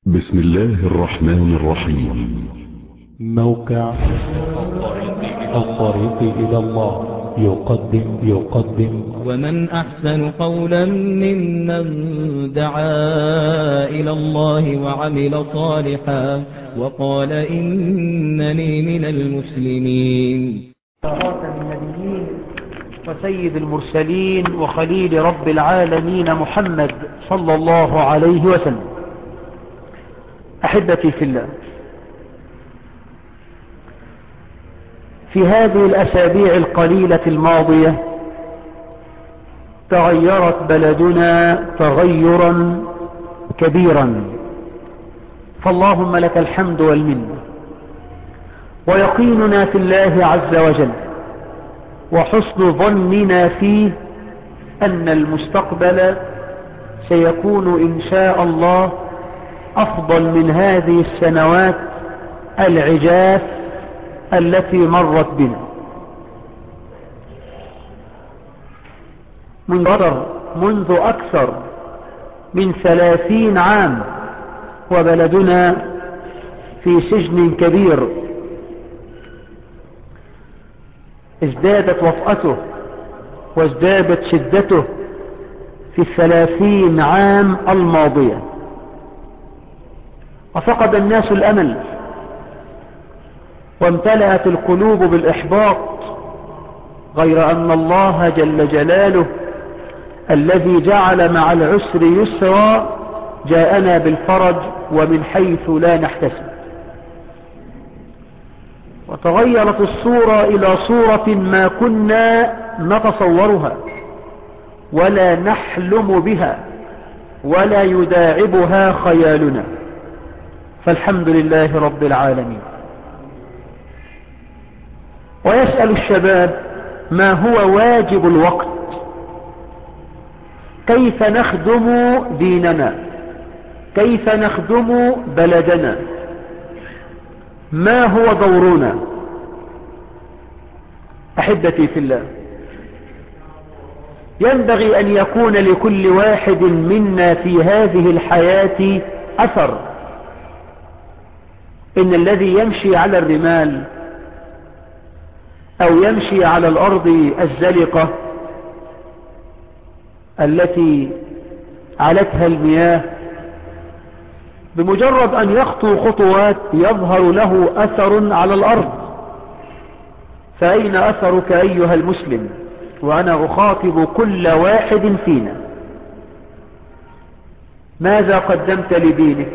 بسم الله الرحمن الرحيم موقع الطريق إلى الله يقدم يقدم ومن أحسن قولا ممن دعا إلى الله وعمل صالحا وقال إنني من المسلمين خاتم النبيين وسيد المرسلين وخليل رب العالمين محمد صلى الله عليه وسلم أحبتي في الله في هذه الأسابيع القليلة الماضية تغيرت بلدنا تغيرا كبيرا فاللهم لك الحمد والمنه ويقيننا في الله عز وجل وحسن ظننا فيه أن المستقبل سيكون إن شاء الله أفضل من هذه السنوات العجاف التي مرت بنا منذ منذ أكثر من ثلاثين عام وبلدنا في سجن كبير ازدادت وطأته وازدادت شدته في الثلاثين عام الماضية وفقد الناس الأمل وامتلأت القلوب بالإحباط غير أن الله جل جلاله الذي جعل مع العسر يسرا جاءنا بالفرج ومن حيث لا نحتسب وتغيرت الصورة إلى صورة ما كنا نتصورها ولا نحلم بها ولا يداعبها خيالنا فالحمد لله رب العالمين ويسأل الشباب ما هو واجب الوقت كيف نخدم ديننا كيف نخدم بلدنا ما هو دورنا أحبتي في الله ينبغي أن يكون لكل واحد منا في هذه الحياة أثر إن الذي يمشي على الرمال أو يمشي على الأرض الزلقة التي علتها المياه بمجرد أن يخطو خطوات يظهر له أثر على الأرض فأين أثرك أيها المسلم وأنا أخاطب كل واحد فينا ماذا قدمت لدينك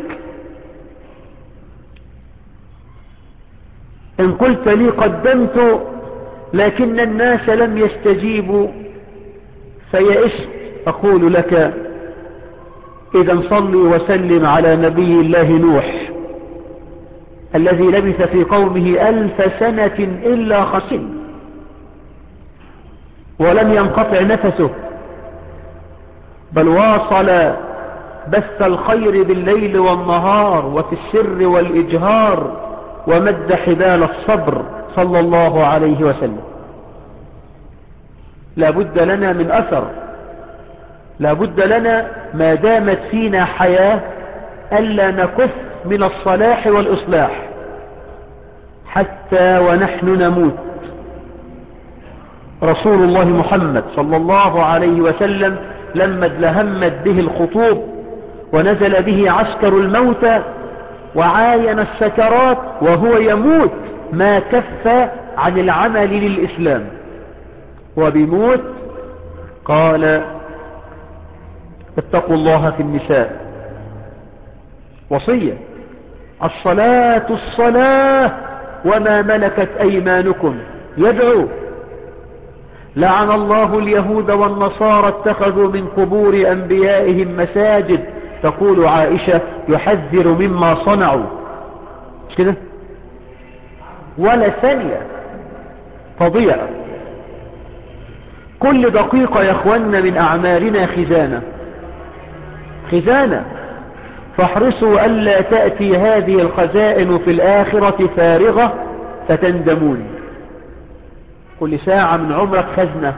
إن قلت لي قدمت لكن الناس لم يستجيبوا فيئست أقول لك إذا صلي وسلم على نبي الله نوح الذي لبث في قومه ألف سنة إلا خسن ولم ينقطع نفسه بل واصل بث الخير بالليل والنهار وفي السر والإجهار ومد حبال الصبر صلى الله عليه وسلم لا بد لنا من أثر لا بد لنا ما دامت فينا حياة ألا نكف من الصلاح والإصلاح حتى ونحن نموت رسول الله محمد صلى الله عليه وسلم لما ادلهمت به الخطوب ونزل به عسكر الموت وعاين السكرات وهو يموت ما كف عن العمل للإسلام وبموت قال اتقوا الله في النساء وصية الصلاة الصلاة وما ملكت أيمانكم يدعو لعن الله اليهود والنصارى اتخذوا من قبور أنبيائهم مساجد تقول عائشة يحذر مما صنعوا مش كده ولا ثانية تضيع كل دقيقة يا اخوانا من أعمالنا خزانة خزانة فاحرصوا ألا تأتي هذه الخزائن في الآخرة فارغة فتندمون كل ساعة من عمرك خزنة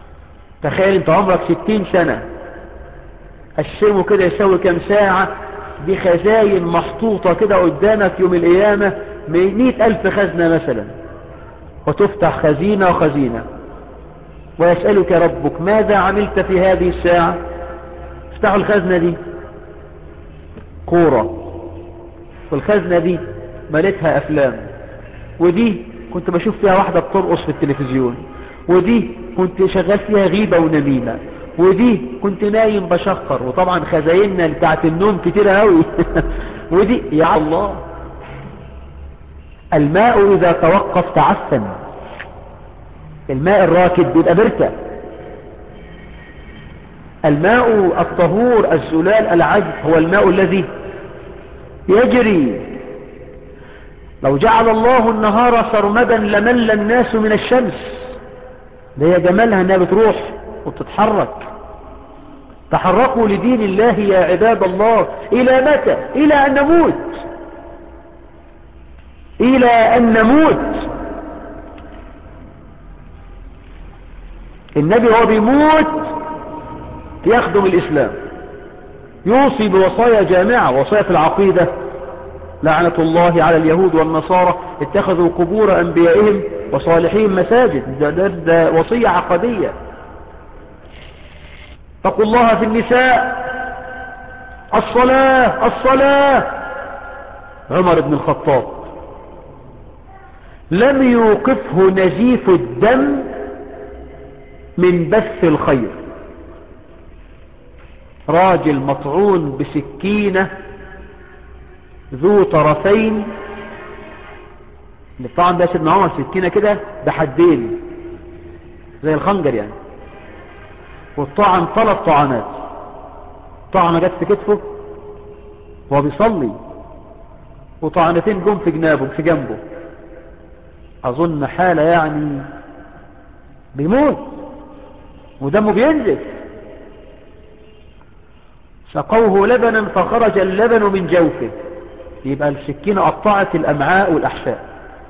تخيل انت عمرك ستين سنة قسمه كده يساوي كم ساعة دي خزاين محطوطة كده قدامك يوم القيامة مئة ألف خزنة مثلا وتفتح خزينة وخزينة ويسألك ربك ماذا عملت في هذه الساعة افتحوا الخزنة دي كورة والخزنة دي ملتها أفلام ودي كنت بشوف فيها واحدة بترقص في التلفزيون ودي كنت شغال فيها غيبة ونميمة ودي كنت نايم بشخر وطبعا خزايننا بتاعت النوم كتير قوي ودي يا الله الماء إذا توقف تعفن الماء الراكد بيبقى بركة الماء الطهور الزلال العذب هو الماء الذي يجري لو جعل الله النهار سرمدا لمل الناس من الشمس ده هي جمالها انها بتروح وبتتحرك تحركوا لدين الله يا عباد الله الى متى الى ان نموت الى ان نموت النبي هو بيموت يخدم الاسلام يوصي بوصايا جامعة وصايا في العقيدة لعنة الله على اليهود والنصارى اتخذوا قبور انبيائهم وصالحين مساجد ده, ده, ده وصية عقدية اتقوا الله في النساء الصلاة الصلاة عمر بن الخطاب لم يوقفه نزيف الدم من بث الخير راجل مطعون بسكينة ذو طرفين طبعا ده سيدنا عمر سكينة كده بحدين زي الخنجر يعني والطعن ثلاث طعنات طعنة جت في كتفه وهو بيصلي وطعنتين جم في جنابه في جنبه اظن حالة يعني بيموت ودمه بينزف سقوه لبنا فخرج اللبن من جوفه يبقى السكينة قطعت الامعاء والاحشاء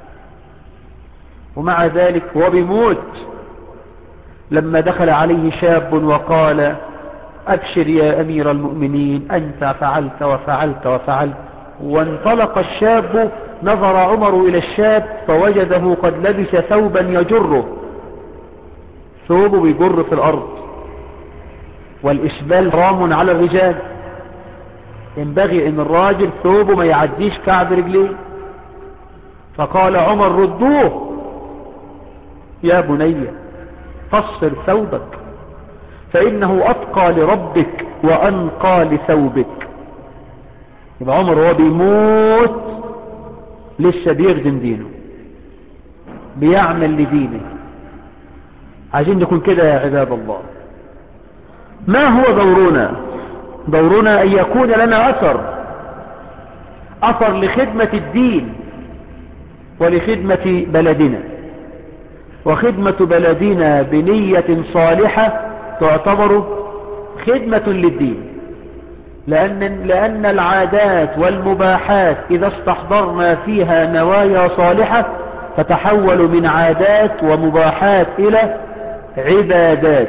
ومع ذلك هو بيموت لما دخل عليه شاب وقال أبشر يا أمير المؤمنين أنت فعلت وفعلت وفعلت وانطلق الشاب نظر عمر إلى الشاب فوجده قد لبس ثوبا يجره ثوبه بيجر في الأرض والإسبال رام على الرجال ينبغي ان الراجل ثوبه ما يعديش كعب رجليه فقال عمر ردوه يا بني قصر ثوبك فإنه أتقى لربك وأنقى لثوبك يبقى عمر هو بيموت لسه بيخدم دينه بيعمل لدينه عايزين نكون كده يا عباد الله ما هو دورنا دورنا أن يكون لنا أثر أثر لخدمة الدين ولخدمة بلدنا وخدمة بلدنا بنية صالحة تعتبر خدمة للدين لأن, لأن العادات والمباحات إذا استحضرنا فيها نوايا صالحة تتحول من عادات ومباحات إلى عبادات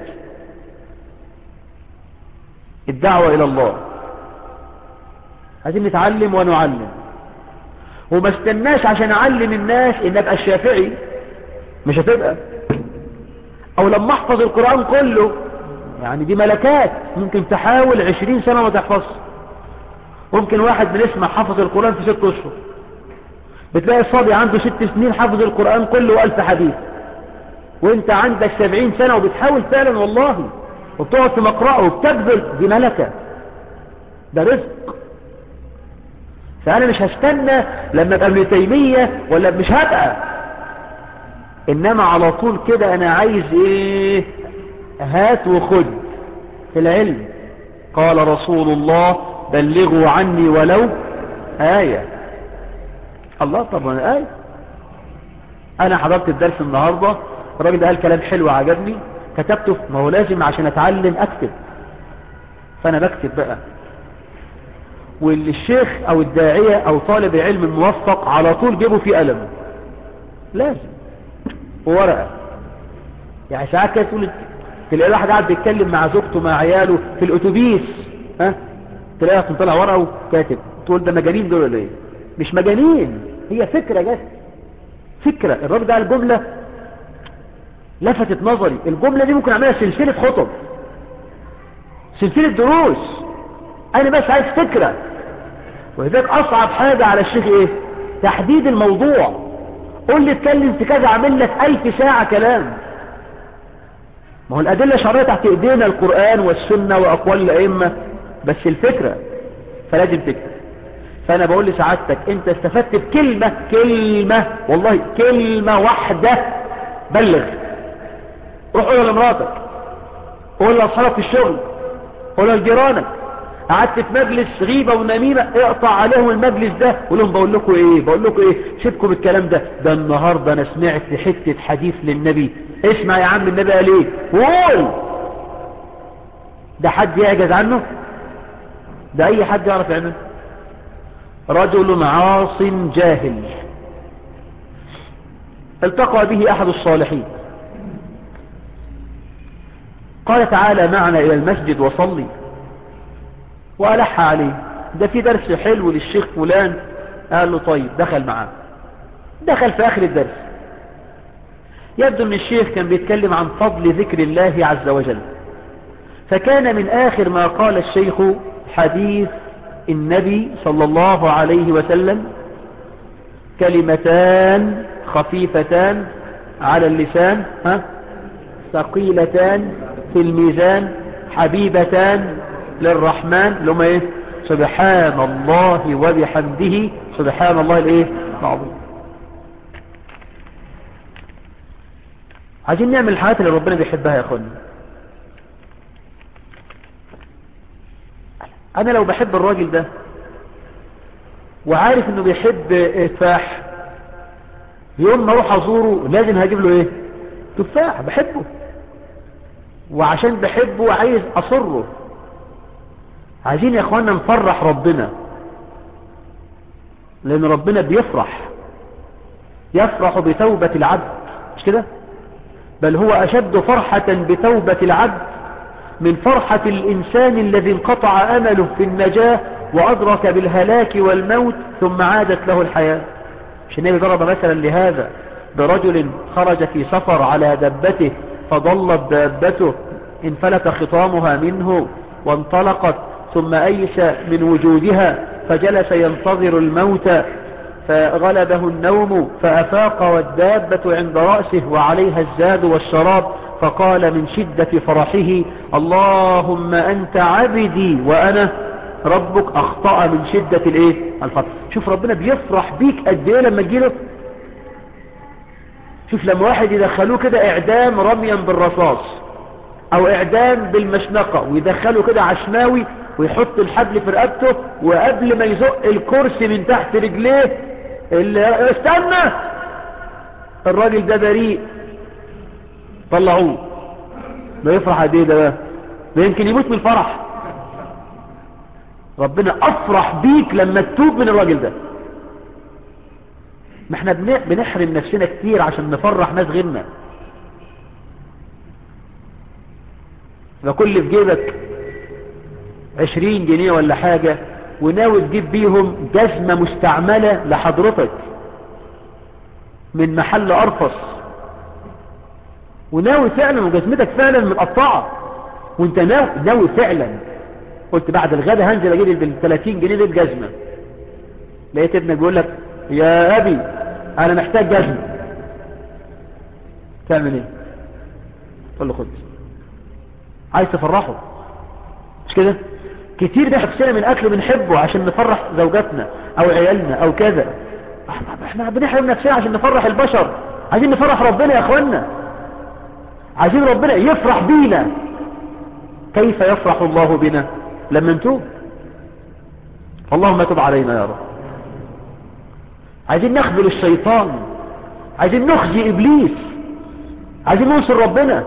الدعوة إلى الله عايزين نتعلم ونعلم وما استناش عشان أعلم الناس إن أبقى الشافعي مش هتبقى او لما احفظ القرآن كله يعني دي ملكات ممكن تحاول عشرين سنة ما تحفظ ممكن واحد بنسمع حفظ القرآن في ست اشهر بتلاقي الصبي عنده ست سنين حفظ القرآن كله والف حديث وانت عندك سبعين سنة وبتحاول فعلا والله وبتقعد في مقرأه وبتبذل دي ملكة ده رزق فانا مش هستنى لما ابقى ابن تيمية ولا مش هبقى انما على طول كده انا عايز ايه هات وخد في العلم قال رسول الله بلغوا عني ولو آية الله طبعا آية انا حضرت الدرس النهاردة الراجل ده قال كلام حلو عجبني كتبته ما هو لازم عشان اتعلم اكتب فانا بكتب بقى واللي الشيخ او الداعية او طالب علم الموفق على طول جيبه في قلم لازم وورقة يعني ساعات كده تقول تلاقي واحد قاعد بيتكلم مع زوجته مع عياله في الاتوبيس ها تلاقي طلع ورقه وكاتب تقول ده مجانين دول ولا ايه مش مجانين هي فكره جت فكره الراجل ده الجمله لفتت نظري الجمله دي ممكن اعملها سلسله خطب سلسله دروس انا بس عايز فكره ولذلك اصعب حاجه على الشيخ ايه تحديد الموضوع قول لي اتكلم في كذا اعمل لك الف ساعه كلام ما هو الادله الشرعيه تحت ايدينا القران والسنه واقوال الائمه بس الفكره فلازم تكتب فانا بقول لسعادتك انت استفدت بكلمه كلمه والله كلمه واحده بلغ روح قولها لمراتك قول لاصحابك في الشغل قولها لجيرانك قعدت في مجلس غيبة ونميمة اقطع عليهم المجلس ده قول لهم بقول لكم ايه بقول لكم ايه سيبكم بالكلام ده ده النهاردة انا سمعت حتة حديث للنبي اسمع يا عم النبي قال ايه قول ده حد يعجز عنه ده اي حد يعرف يعمل رجل عاص جاهل التقى به احد الصالحين قال تعالى معنا الى المسجد وصلي وألح عليه ده في درس حلو للشيخ فلان قال له طيب دخل معاه دخل في آخر الدرس يبدو ان الشيخ كان بيتكلم عن فضل ذكر الله عز وجل فكان من آخر ما قال الشيخ حديث النبي صلى الله عليه وسلم كلمتان خفيفتان على اللسان ها ثقيلتان في الميزان حبيبتان للرحمن لما ايه سبحان الله وبحمده سبحان الله الايه العظيم عايزين نعمل الحاجات اللي ربنا بيحبها يا اخوانا انا لو بحب الراجل ده وعارف انه بيحب تفاح يوم ما اروح ازوره لازم هجيب له ايه تفاح بحبه وعشان بحبه عايز اصره عايزين يا اخوانا نفرح ربنا لان ربنا بيفرح يفرح بتوبة العبد مش كده بل هو اشد فرحة بتوبة العبد من فرحة الانسان الذي انقطع امله في النجاة وادرك بالهلاك والموت ثم عادت له الحياة مش النبي ضرب مثلا لهذا برجل خرج في سفر على دبته فضلت دابته انفلت خطامها منه وانطلقت ثم أيس من وجودها فجلس ينتظر الموت فغلبه النوم فأفاق والدابة عند رأسه وعليها الزاد والشراب فقال من شدة فرحه اللهم أنت عبدي وأنا ربك أخطأ من شدة الإيه الفرح شوف ربنا بيفرح بيك قد إيه لما تجيله شوف لما واحد يدخلوه كده إعدام رميا بالرصاص أو إعدام بالمشنقة ويدخله كده عشماوي ويحط الحبل في رقبته وقبل ما يزق الكرسي من تحت رجليه اللي استنى الراجل ده بريء طلعوه ما يفرح قد ايه ده بقى ده يمكن يموت من الفرح ربنا افرح بيك لما تتوب من الراجل ده ما احنا بنحرم نفسنا كتير عشان نفرح ناس غيرنا فكل في جيبك عشرين جنيه ولا حاجة وناوي تجيب بيهم جزمة مستعملة لحضرتك من محل أرفص وناوي فعلا وجزمتك فعلا متقطعة وانت ناوي, ناوي فعلا قلت بعد الغدا هنزل اجيب بال 30 جنيه دي بجزمة لقيت ابنك بيقول لك يا ابي انا محتاج جزمة تعمل ايه تقول له خد عايز تفرحه مش كده كتير ده حفسنا من اكل بنحبه عشان نفرح زوجاتنا او عيالنا او كذا احنا بنحرم نفسنا عشان نفرح البشر عايزين نفرح ربنا يا اخوانا عايزين ربنا يفرح بينا كيف يفرح الله بنا لما نتوب اللهم تب علينا يا رب عايزين نخذل الشيطان عايزين نخزي ابليس عايزين ننصر ربنا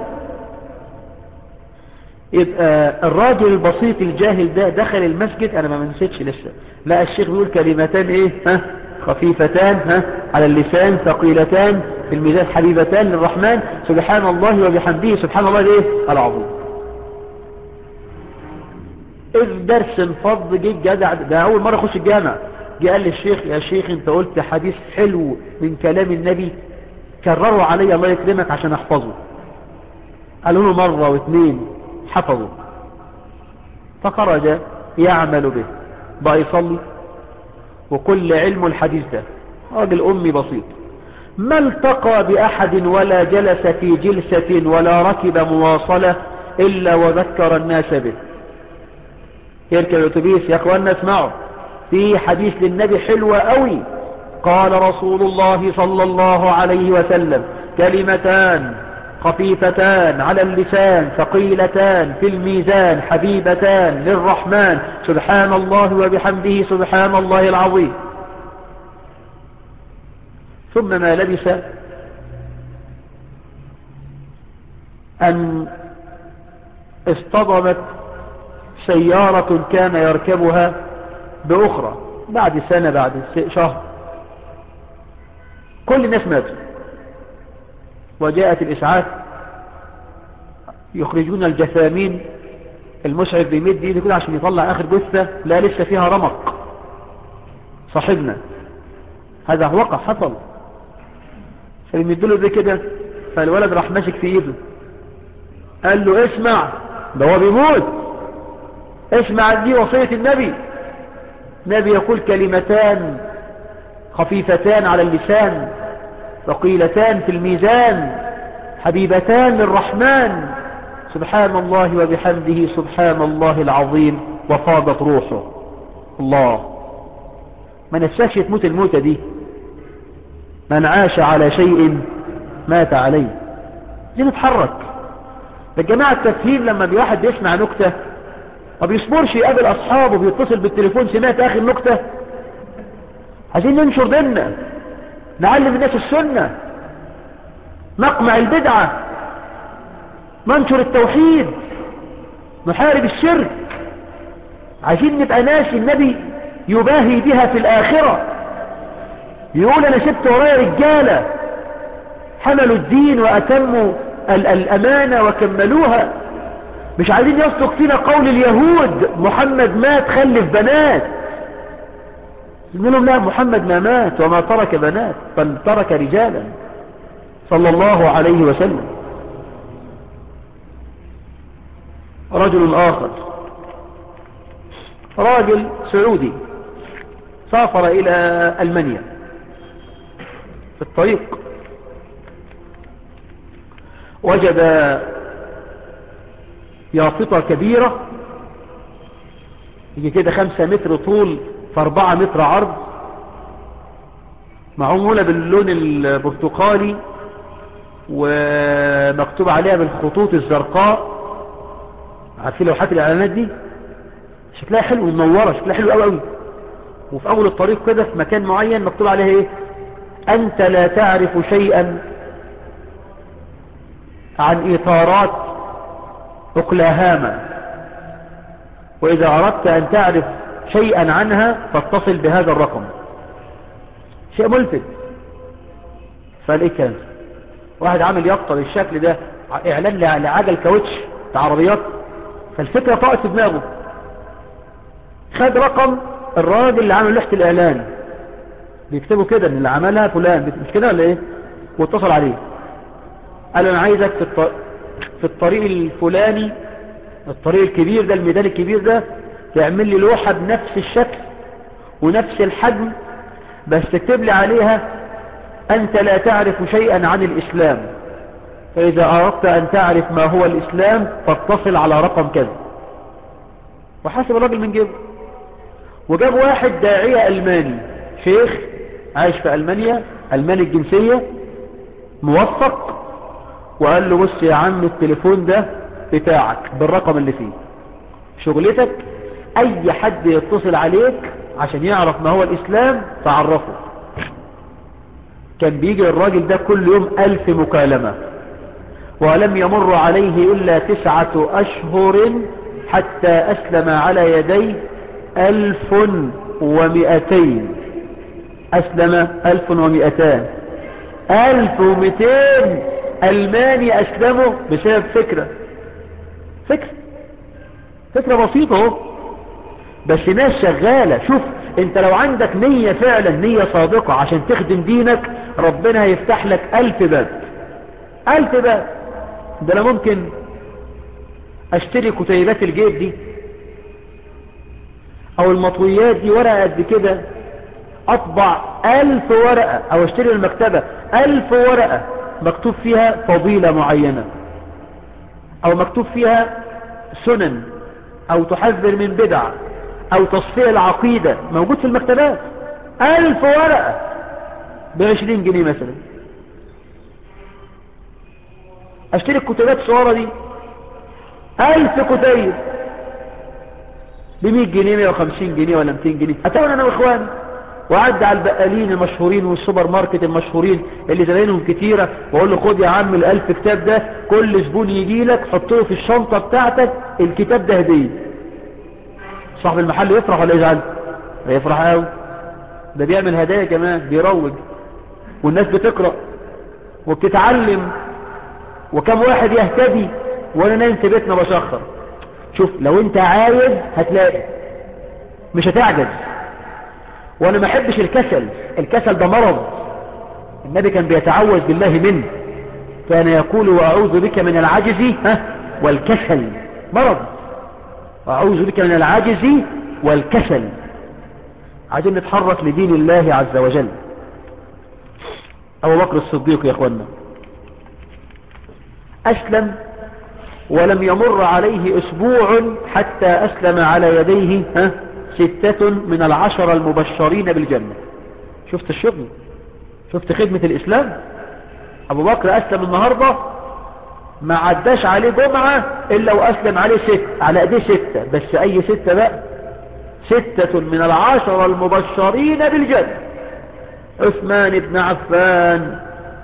يبقى الراجل البسيط الجاهل ده دخل المسجد انا ما منسيتش لسه لا الشيخ بيقول كلمتان ايه ها خفيفتان ها على اللسان ثقيلتان في الميزان حبيبتان للرحمن سبحان الله وبحمده سبحان الله الايه العظيم إذ درس انفض جه جدع ده أول مرة أخش الجامع جه قال لي الشيخ يا شيخ أنت قلت حديث حلو من كلام النبي كرره علي الله يكرمك عشان أحفظه قالوا له مرة واثنين حفظوا فخرج يعمل به بقى يصلي وكل علم الحديث ده راجل أمي بسيط ما التقى بأحد ولا جلس في جلسة ولا ركب مواصلة إلا وذكر الناس به يركب الأتوبيس يا أخوانا اسمعوا في حديث للنبي حلوة قوي قال رسول الله صلى الله عليه وسلم كلمتان خفيفتان على اللسان ثقيلتان في الميزان حبيبتان للرحمن سبحان الله وبحمده سبحان الله العظيم ثم ما لبس أن اصطدمت سيارة كان يركبها بأخرى بعد سنة بعد شهر كل الناس ماتوا وجاءت الإسعاف يخرجون الجثامين المسعف بيمد ايده كده عشان يطلع آخر جثة لا لسه فيها رمق صاحبنا هذا وقع حصل فيمدله ده كده فالولد راح ماسك في ايده قال له اسمع ده هو بيموت اسمع دي وصية النبي النبي يقول كلمتان خفيفتان على اللسان ثقيلتان في الميزان حبيبتان للرحمن سبحان الله وبحمده سبحان الله العظيم وفاضت روحه الله ما نفسكش تموت الموتة دي من عاش على شيء مات عليه دي نتحرك ده جماعة التفهيم لما بواحد بيسمع نكتة ما بيصبرش يقابل أصحابه بيتصل بالتليفون سمعت آخر نكتة عايزين ننشر ديننا نعلم الناس السنة نقمع البدعة ننشر التوحيد نحارب الشرك عايزين نبقى ناس النبي يباهي بها في الآخرة يقول أنا سبت ورايا رجالة حملوا الدين وأتموا ال الأمانة وكملوها مش عايزين يصدق فينا قول اليهود محمد مات خلف بنات نقول لهم لا محمد ما مات وما ترك بنات بل ترك رجالا صلى الله عليه وسلم رجل آخر راجل سعودي سافر إلى ألمانيا في الطريق وجد يافطة كبيرة يجي كده خمسة متر طول في أربعة متر عرض معمولة باللون البرتقالي ومكتوب عليها بالخطوط الزرقاء عارفين لوحات الإعلانات دي شكلها حلو منورة شكلها حلو قوي قوي وفي أول الطريق كده في مكان معين مكتوب عليها إيه أنت لا تعرف شيئا عن إطارات أقلاهاما وإذا أردت أن تعرف شيئا عنها فاتصل بهذا الرقم شيء ملفت فالإيه كان واحد عامل يقطر الشكل ده إعلان لعجل كاوتش بتاع عربيات فالفكرة طاقت في دماغه خد رقم الراجل اللي عامل لوحة الإعلان بيكتبوا كده ان اللي عملها فلان مش كده ولا ايه واتصل عليه قال انا عايزك في, الط... في الطريق الفلاني الطريق الكبير ده الميدان الكبير ده تعمل لي لوحة بنفس الشكل ونفس الحجم بس تكتب لي عليها أنت لا تعرف شيئا عن الإسلام فإذا أردت أن تعرف ما هو الإسلام فاتصل على رقم كذا وحاسب الراجل من جيبه وجاب واحد داعية ألماني شيخ عايش في ألمانيا ألماني الجنسية موفق وقال له بص يا عم التليفون ده بتاعك بالرقم اللي فيه شغلتك اي حد يتصل عليك عشان يعرف ما هو الاسلام تعرفه كان بيجي الراجل ده كل يوم الف مكالمة ولم يمر عليه الا تسعة اشهر حتى اسلم على يدي الف ومئتين اسلم الف ومئتان الف ومئتين الماني اسلموا بسبب فكرة فكرة فكرة بسيطة اهو بس ناس شغالة شوف انت لو عندك نية فعلا نية صادقة عشان تخدم دينك ربنا هيفتح لك الف باب الف باب ده انا ممكن اشتري كتيبات الجيب دي او المطويات دي ورقة قد كده اطبع الف ورقة او اشتري المكتبة الف ورقة مكتوب فيها فضيلة معينة او مكتوب فيها سنن او تحذر من بدع او تصفية العقيدة موجود في المكتبات الف ورقة بعشرين جنيه مثلا اشتري الكتابات الصغيرة دي الف كتيب بمية جنيه مية وخمسين جنيه ولا متين جنيه اتمنى انا واخواني وعد على البقالين المشهورين والسوبر ماركت المشهورين اللي زباينهم كتيرة واقول له خد يا عم الالف كتاب ده كل زبون يجي لك حطه في الشنطة بتاعتك الكتاب ده هدية صاحب المحل يفرح ولا يزعل يفرح قوي ده بيعمل هدايا كمان بيروج والناس بتقرأ وبتتعلم وكم واحد يهتدي وانا نايم في بيتنا بشخر شوف لو انت عايز هتلاقي مش هتعجز وانا ما احبش الكسل الكسل ده مرض النبي كان بيتعوذ بالله منه كان يقول واعوذ بك من العجز ها والكسل مرض واعوذ بك من العجز والكسل عايزين نتحرك لدين الله عز وجل ابو بكر الصديق يا اخوانا اسلم ولم يمر عليه اسبوع حتى اسلم على يديه ها ستة من العشر المبشرين بالجنة شفت الشغل شفت خدمة الاسلام ابو بكر اسلم النهاردة ما عداش عليه جمعة الا واسلم عليه ست على ايديه ستة بس اي ستة بقى ستة من العشر المبشرين بالجنة عثمان بن عفان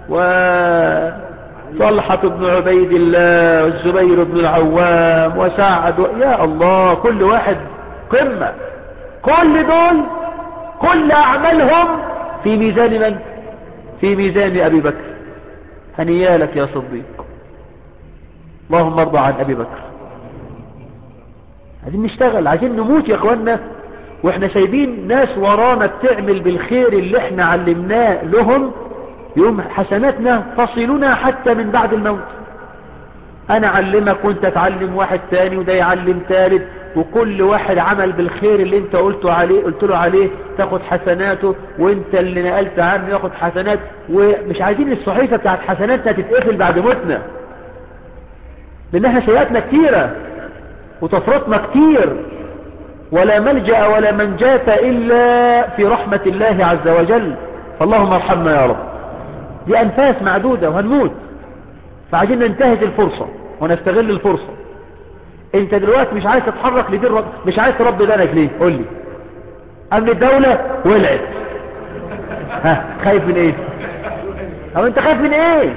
وطلحة بن عبيد الله والزبير بن العوام وسعد و... يا الله كل واحد قمة كل دول كل أعمالهم في ميزان من في ميزان أبي بكر هنيالك يا صديق اللهم ارضى عن أبي بكر عايزين نشتغل عايزين نموت يا اخوانا واحنا سايبين ناس ورانا بتعمل بالخير اللي احنا علمناه لهم يوم حسناتنا تصلنا حتى من بعد الموت انا اعلمك وانت تعلم واحد تاني وده يعلم ثالث وكل واحد عمل بالخير اللي انت قلته عليه قلت له عليه تاخد حسناته وانت اللي نقلت عنه ياخد حسنات ومش عايزين الصحيفة بتاعت حسناتنا تتقفل بعد موتنا لان احنا سيئاتنا كتيرة وتفرطنا كتير ولا ملجأ ولا منجاة إلا في رحمة الله عز وجل فاللهم ارحمنا يا رب دي أنفاس معدودة وهنموت فعايزين ننتهز الفرصة ونستغل الفرصة انت دلوقتي مش عايز تتحرك لدين رب مش عايز تربي دانك ليه قول لي امن الدولة ولعت ها خايف من ايه او انت خايف من ايه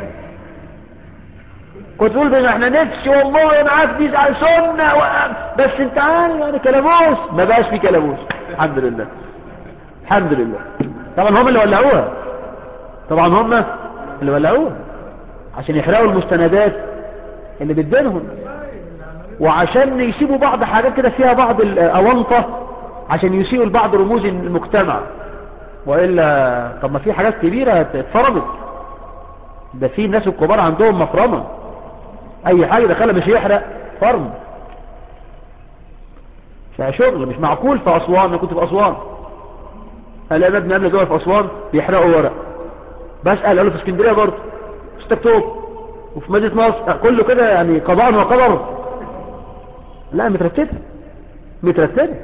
كنت تقول ده احنا نفسي والله انا عارف دي على سنة و... بس انت عارف يعني كلاموس ما بقاش في كلاموس الحمد لله الحمد لله طبعا هم اللي ولعوها طبعا هم اللي ولعوها عشان يحرقوا المستندات اللي بتدينهم وعشان يسيبوا بعض حاجات كده فيها بعض الأونطة عشان يسيئوا لبعض رموز المجتمع وإلا طب ما في حاجات كبيرة اتفرمت ده في ناس الكبار عندهم مفرمة اي حاجة دخلها مش يحرق فرم شغل مش معقول في اسوان انا كنت في اسوان الاقي مبنى قبل جوه في اسوان بيحرقوا ورق بسأل قالوا في اسكندرية برضه في 6 اكتوبر وفي مدينة مصر كله كده يعني قضاء وقدر لا مترتبة مترتبة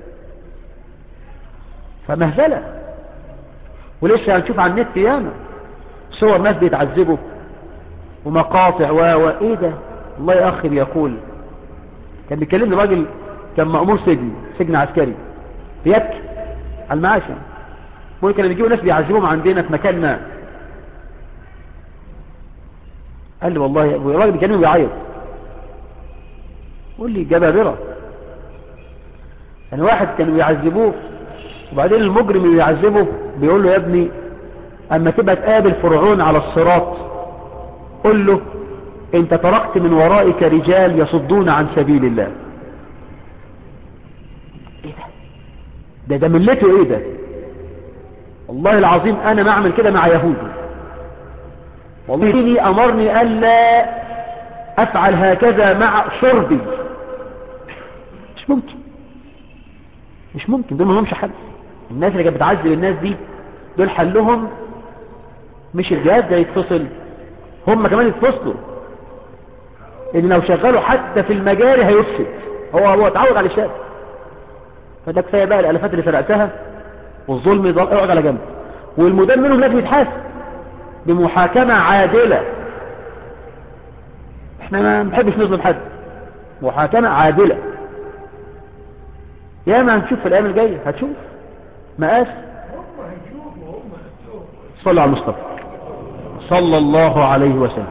فمهزلة ولسه هنشوف على النت ياما صور ناس بيتعذبوا ومقاطع و و ايه ده الله يا اخي بيقول كان بيكلمني راجل كان مأمور سجن سجن عسكري بيبكي على المعاش يعني بيقول كانوا بيجيبوا ناس بيعذبوهم عندنا في مكان ما قال لي والله الراجل بيكلمني بيعيط قول لي جبابرة يعني واحد كانوا بيعذبوه وبعدين المجرم اللي يعذبه بيقول له يا ابني اما تبقى تقابل فرعون على الصراط قل له انت تركت من ورائك رجال يصدون عن سبيل الله ده ده ملته ايه ده والله العظيم انا ما اعمل كده مع يهود والله ديني امرني الا افعل هكذا مع شربي مش ممكن مش ممكن دول ما همش حل الناس اللي كانت بتعذب الناس دي دول حلهم مش الجهاز ده يتفصل هم كمان يتفصلوا ان لو شغلوا حتى في المجاري هيفسد هو هو اتعود على الشاب فده كفايه بقى الالافات اللي سرقتها والظلم يضل اقعد على جنب والمدان منهم لازم يتحاسب بمحاكمة عادلة احنا ما بنحبش نظلم حد محاكمة عادلة يا ما هنشوف في الايام الجاية هتشوف مقاس صلى على المصطفى صلى الله عليه وسلم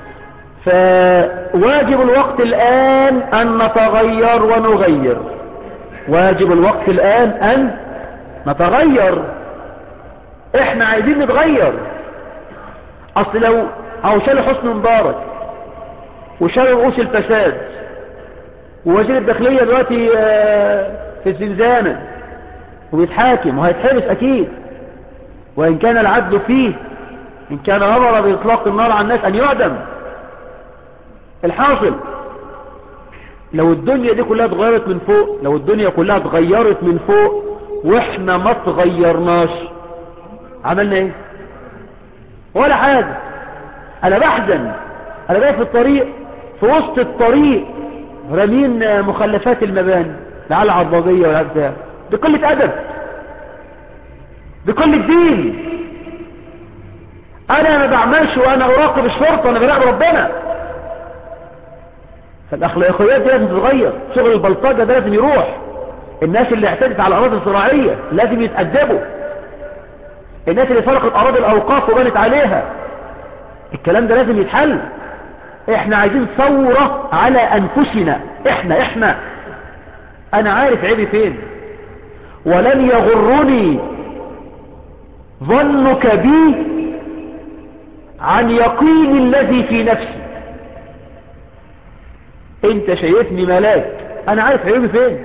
فواجب الوقت الآن أن نتغير ونغير واجب الوقت الآن أن نتغير احنا عايزين نتغير اصل لو او شالوا حسن مبارك وشالوا رؤوس الفساد ووزير الداخلية دلوقتي في الزنزانة وبيتحاكم وهيتحبس اكيد وان كان العدل فيه ان كان امر باطلاق النار على الناس ان يعدم الحاصل لو الدنيا دي كلها اتغيرت من فوق لو الدنيا كلها اتغيرت من فوق واحنا ما اتغيرناش عملنا ايه ولا حاجة انا بحزن انا جاي في الطريق في وسط الطريق رمين مخلفات المباني لعل عرباضية ولا بتاع بقلة ادب بكل الدين انا ما بعملش وانا اراقب الشرطة انا براقب ربنا فالاخلاقيات دي لازم تتغير شغل البلطجة ده لازم يروح الناس اللي اعتدت على الاراضي الزراعية لازم يتأدبوا الناس اللي سرقت اراضي الاوقاف وبنت عليها الكلام ده لازم يتحل احنا عايزين ثورة على انفسنا احنا احنا انا عارف عيبي فين ولن يغرني ظنك بي عن يقين الذي في نفسي انت شايفني ملاك انا عارف عيبي فين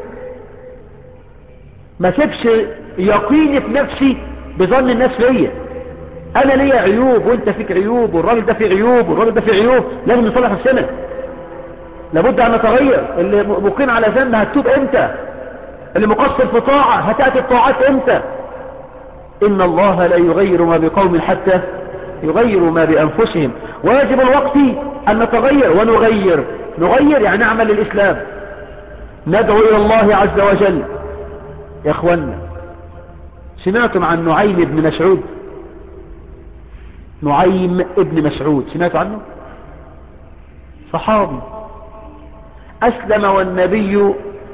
ما سيبش يقيني في نفسي بظن الناس فيا انا ليا عيوب وانت فيك عيوب والراجل ده فيه عيوب والراجل ده فيه عيوب لازم نصلح نفسنا لابد ان نتغير اللي مقيم على ذنب هتتوب امتى اللي مقصر في طاعة هتأتي الطاعات امتى ان الله لا يغير ما بقوم حتى يغيروا ما بانفسهم ويجب الوقت ان نتغير ونغير نغير يعني نعمل للاسلام ندعو الى الله عز وجل يا اخوانا سمعتم عن نعيم ابن مسعود نعيم ابن مسعود سمعتوا عنه صحابي أسلم والنبي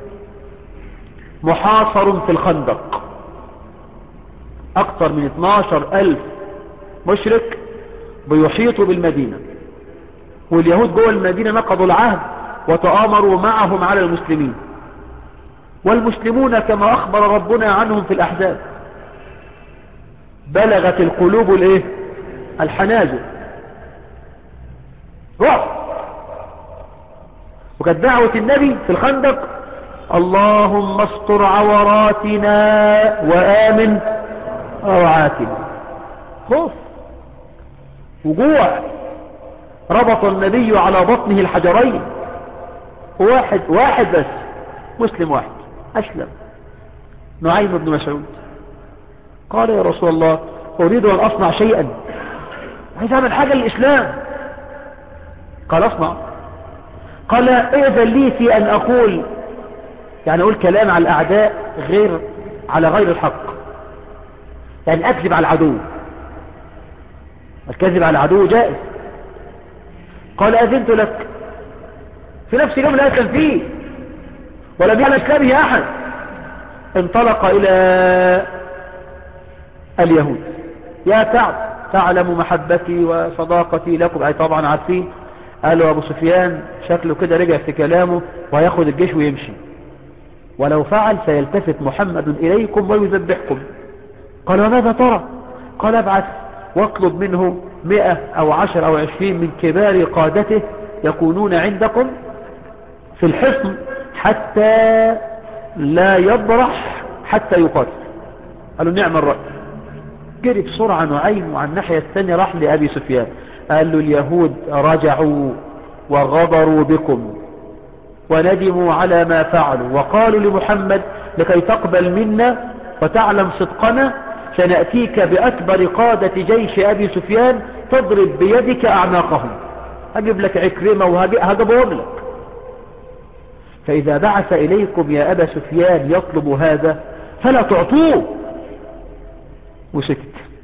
محاصر في الخندق أكثر من 12 ألف مشرك بيحيطوا بالمدينة واليهود جوه المدينة نقضوا العهد وتآمروا معهم على المسلمين والمسلمون كما أخبر ربنا عنهم في الأحزاب بلغت القلوب الايه الحناجر رعب وكانت دعوة النبي في الخندق اللهم استر عوراتنا وآمن روعاتنا خوف وجوع ربط النبي على بطنه الحجرين واحد واحد بس مسلم واحد أسلم نعيم بن مسعود قال يا رسول الله أريد أن أصنع شيئا عايز أعمل حاجة للإسلام قال أصنع قال ائذن لي في أن أقول يعني أقول كلام على الأعداء غير على غير الحق يعني أكذب على العدو الكذب على العدو جائز قال أذنت لك في نفس اليوم لا أسلم فيه ولم يعلم إسلامه أحد انطلق إلى اليهود يا كعب تعلم محبتي وصداقتي لكم أي طبعا عارفين قالوا أبو سفيان شكله كده رجع في كلامه وياخد الجيش ويمشي ولو فعل سيلتفت محمد إليكم ويذبحكم قال وماذا ترى قال ابعث واطلب منه مئة أو عشر أو عشرين من كبار قادته يكونون عندكم في الحصن حتى لا يبرح حتى يقاتل قالوا نعم الرأي جري بسرعة نعيم وعن الناحية الثانية راح لأبي سفيان قال له اليهود رجعوا وغضروا بكم وندموا على ما فعلوا وقالوا لمحمد لكي تقبل منا وتعلم صدقنا سنأتيك بأكبر قادة جيش أبي سفيان تضرب بيدك أعناقهم هجيب لك عكرمة وهجيبهم لك فإذا بعث إليكم يا أبا سفيان يطلب هذا فلا تعطوه وسكت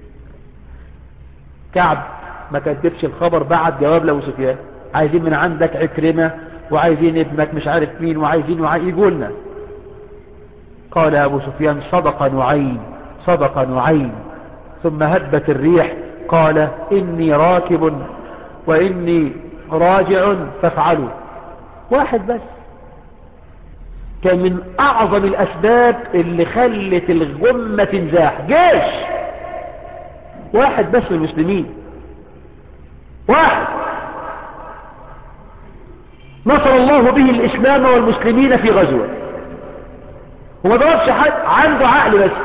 كعب ما كدبش الخبر بعد جواب لأبو سفيان عايزين من عندك عكرمة وعايزين ابنك مش عارف مين وعايزين وعايزين يقولنا قال أبو سفيان صدق نعيم صدق نعيم ثم هبت الريح قال إني راكب وإني راجع فافعلوا واحد بس كان من أعظم الأسباب اللي خلت الغمة تنزاح جيش واحد بس من المسلمين واحد نصر الله به الإسلام والمسلمين في غزوة وما ضربش حد عنده عقل بس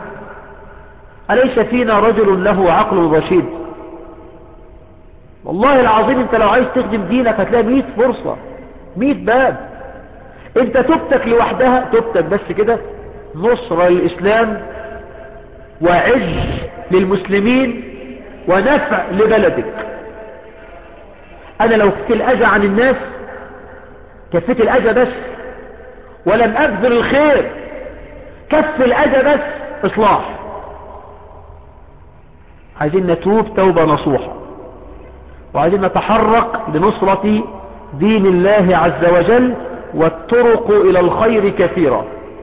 أليس فينا رجل له عقل رشيد والله العظيم انت لو عايز تخدم دينك هتلاقي مئة فرصة مئة باب انت تبتك لوحدها تبتك بس كده نصر للإسلام وعز للمسلمين ونفع لبلدك انا لو كفت الاذى عن الناس كفيت الاذى بس ولم ابذل الخير كف الاذى بس اصلاح عايزين نتوب توبة نصوحة وعايزين نتحرك لنصرة دين الله عز وجل والطرق الى الخير كثيرة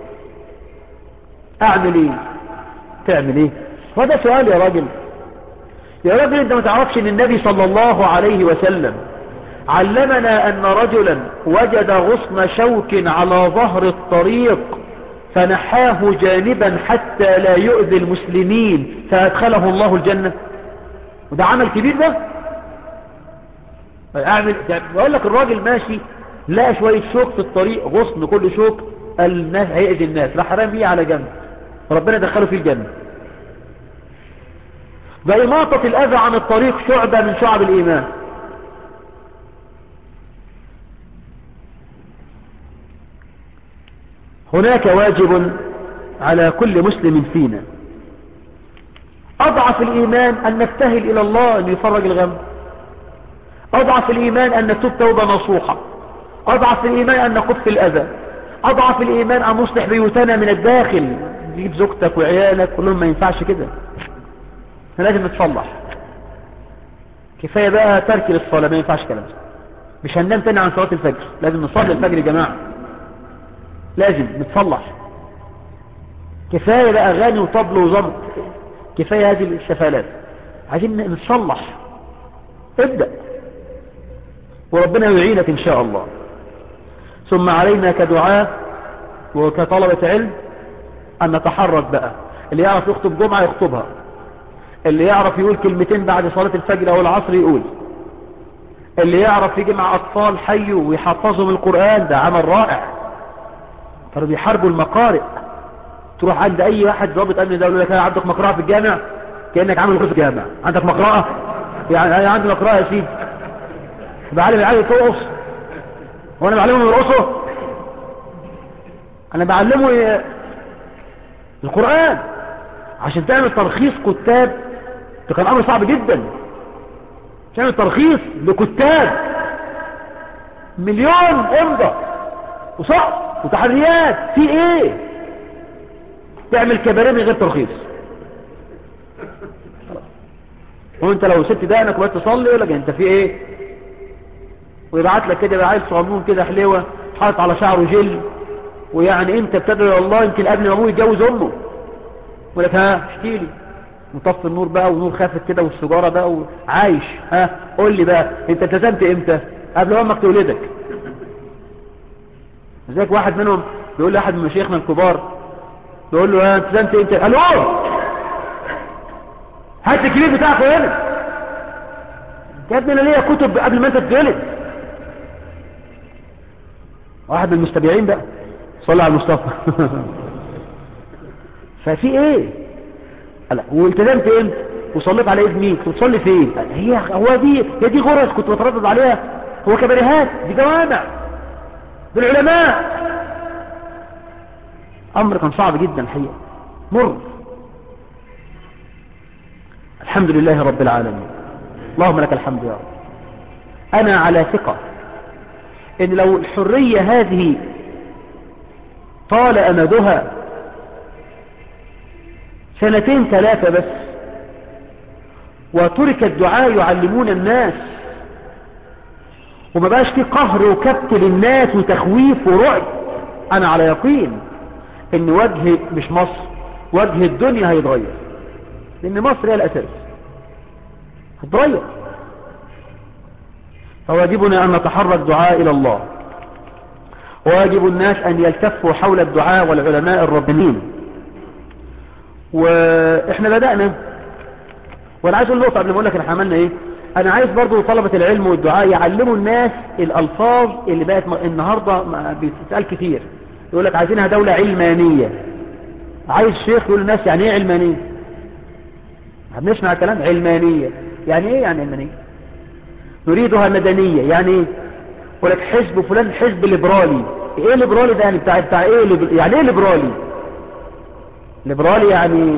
اعمل ايه تعمل ايه وهذا سؤال يا راجل يا راجل انت ما تعرفش ان النبي صلى الله عليه وسلم علمنا ان رجلا وجد غصن شوك على ظهر الطريق فنحاه جانبا حتى لا يؤذي المسلمين فادخله الله الجنة وده عمل كبير ده اعمل بقول لك الراجل ماشي لقى شوية شوك في الطريق غصن كل شوك الناس هيأذي الناس راح رميه على جنب ربنا دخله في الجنة بإماطة الأذى عن الطريق شعبة من شعب الإيمان هناك واجب على كل مسلم فينا أضعف الإيمان أن نبتهل إلى الله أن يفرج الغم أضعف الإيمان أن نتوب توبة نصوحة أضعف الإيمان أن نقف الأذى أضعف الإيمان أن نصلح بيوتنا من الداخل تجيب زوجتك وعيالك كلهم ما ينفعش كده لازم نتصلح كفاية بقى ترك للصلاة ما ينفعش كلام مش هننام تاني عن صلاة الفجر لازم نصلي الفجر يا جماعة لازم نتصلح كفاية بقى أغاني وطبل وزمط كفاية هذه الشفالات عايزين نتصلح ابدأ وربنا يعينك إن شاء الله ثم علينا كدعاء وكطلبة علم أن نتحرك بقى اللي يعرف يخطب جمعة يخطبها اللي يعرف يقول كلمتين بعد صلاة الفجر أو العصر يقول اللي يعرف يجي مع أطفال حيوا ويحفظهم القرآن ده عمل رائع كانوا بيحاربوا المقارئ تروح عند أي واحد ضابط أمن ده يقول لك عندك مقرأة في الجامع كأنك عامل غرفة جامع عندك مقرأة يعني أنا عندي مقرأة يا سيدي بعلم العيال ترقص وانا بعلمهم يرقصوا انا بعلمه ي... القرآن عشان تعمل ترخيص كتاب ده كان امر صعب جدا تعمل ترخيص لكتاب مليون امضة وصعب وتحريات في ايه تعمل كباريه من غير ترخيص وانت لو سبت دقنك وبقيت تصلي يقول لك انت في ايه ويبعت لك كده عيل صغنون كده حلوه حاطط على شعره جل ويعني انت بتدعي الله يمكن قبل ما ابوه يتجوز امه يقول لك ها اشكي لي مطفي النور بقى والنور خافت كده والسيجاره بقى وعايش ها قول لي بقى انت التزمت امتى قبل امك تولدك ازيك واحد منهم بيقول لي احد من مشايخنا الكبار بيقول له ها التزمت امتى قال له هات الكبير بتاعك هنا يا ابني انا ليا كتب قبل ما انت تتولد واحد من المستبيعين بقى صلى على المصطفى ففي ايه قال والتزمت امتى وصليت على ايد مين كنت بتصلي فين قال هي هو دي هي دي غرز كنت بتردد عليها هو كبريهات دي جوامع بالعلماء امر كان صعب جدا الحقيقه مر الحمد لله رب العالمين اللهم لك الحمد يا رب انا على ثقة ان لو الحرية هذه طال امدها سنتين ثلاثة بس وترك الدعاء يعلمون الناس وما بقاش في قهر وكبت للناس وتخويف ورعب انا على يقين ان وجه مش مصر وجه الدنيا هيتغير لان مصر هي الاساس هتتغير فواجبنا ان نتحرك دعاء الى الله وواجب الناس ان يلتفوا حول الدعاء والعلماء الربانيين واحنا بدأنا وانا عايز اقول نقطة قبل ما اقول لك احنا عملنا ايه انا عايز برضو طلبة العلم والدعاء يعلموا الناس الالفاظ اللي بقت النهاردة بتتقال كتير يقول لك عايزينها دولة علمانية عايز شيخ يقول للناس يعني ايه علمانية بنسمع كلام علمانية يعني ايه يعني علمانية نريدها مدنية يعني ايه يقول لك حزب فلان حزب ليبرالي ايه ليبرالي ده يعني بتاع بتاع ايه ليبر... يعني ايه ليبرالي ليبرالي يعني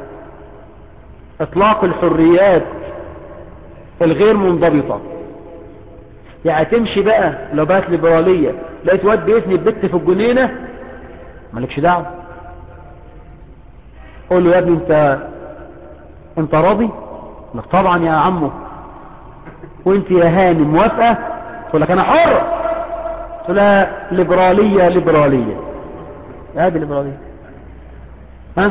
اطلاق الحريات الغير منضبطة يعني تمشي بقى لو بقت ليبرالية لقيت واد بيثني البت في الجنينة مالكش دعوة قول له يا ابني انت انت راضي لك طبعا يا عمو وانت يا هاني موافقة تقول لك انا حر تقول لها ليبرالية ليبرالية هذه ليبرالية ها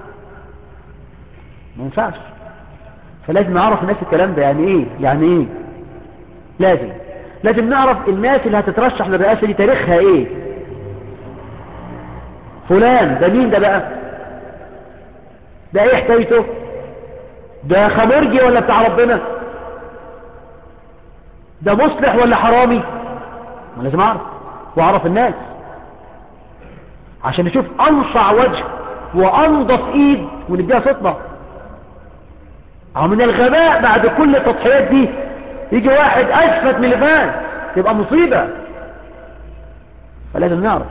ما ينفعش فلازم نعرف الناس الكلام ده يعني ايه يعني ايه لازم لازم نعرف الناس اللي هتترشح للرئاسة دي تاريخها ايه فلان ده مين ده بقى ده ايه حكايته ده خمرجي ولا بتاع ربنا ده مصلح ولا حرامي ما لازم اعرف واعرف الناس عشان نشوف انصع وجه وانضف ايد ونديها صوتنا او من الغباء بعد كل التضحيات دي يجي واحد اشفت من اللي فات تبقى مصيبة فلازم نعرف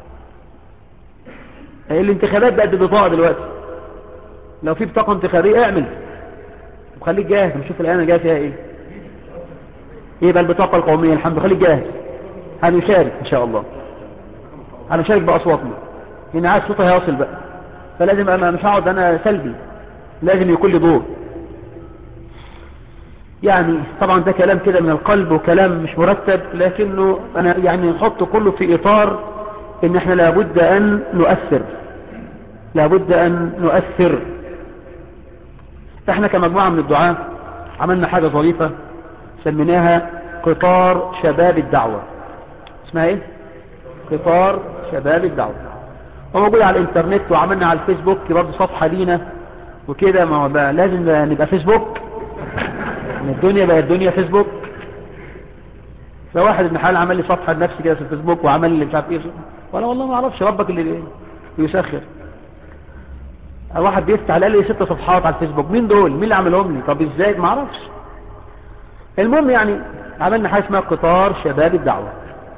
الانتخابات بقت ببطاقة دلوقتي لو في بطاقة انتخابية اعمل وخليك جاهز نشوف الآن جاهز فيها ايه يبقى البطاقة القومية الحمد لله خليك جاهز هنشارك ان شاء الله هنشارك بأصواتنا لان عايز صوتها هيصل بقى فلازم انا مش هقعد انا سلبي لازم يكون لي دور يعني طبعا ده كلام كده من القلب وكلام مش مرتب لكنه انا يعني نحط كله في اطار ان احنا لابد ان نؤثر لابد ان نؤثر احنا كمجموعة من الدعاة عملنا حاجة ظريفة سميناها قطار شباب الدعوة اسمها ايه قطار شباب الدعوة وموجود على الانترنت وعملنا على الفيسبوك برضه صفحة لينا وكده ما هو بقى لازم نبقى فيسبوك من الدنيا بقى الدنيا فيسبوك فواحد ابن حلال عمل لي صفحة لنفسي كده في الفيسبوك وعمل لي مش عارف ايه وانا والله ما اعرفش ربك اللي يسخر واحد بيفتح قال لي ست صفحات على الفيسبوك مين دول مين اللي عملهم لي طب ازاي ما اعرفش المهم يعني عملنا حاجه اسمها قطار شباب الدعوه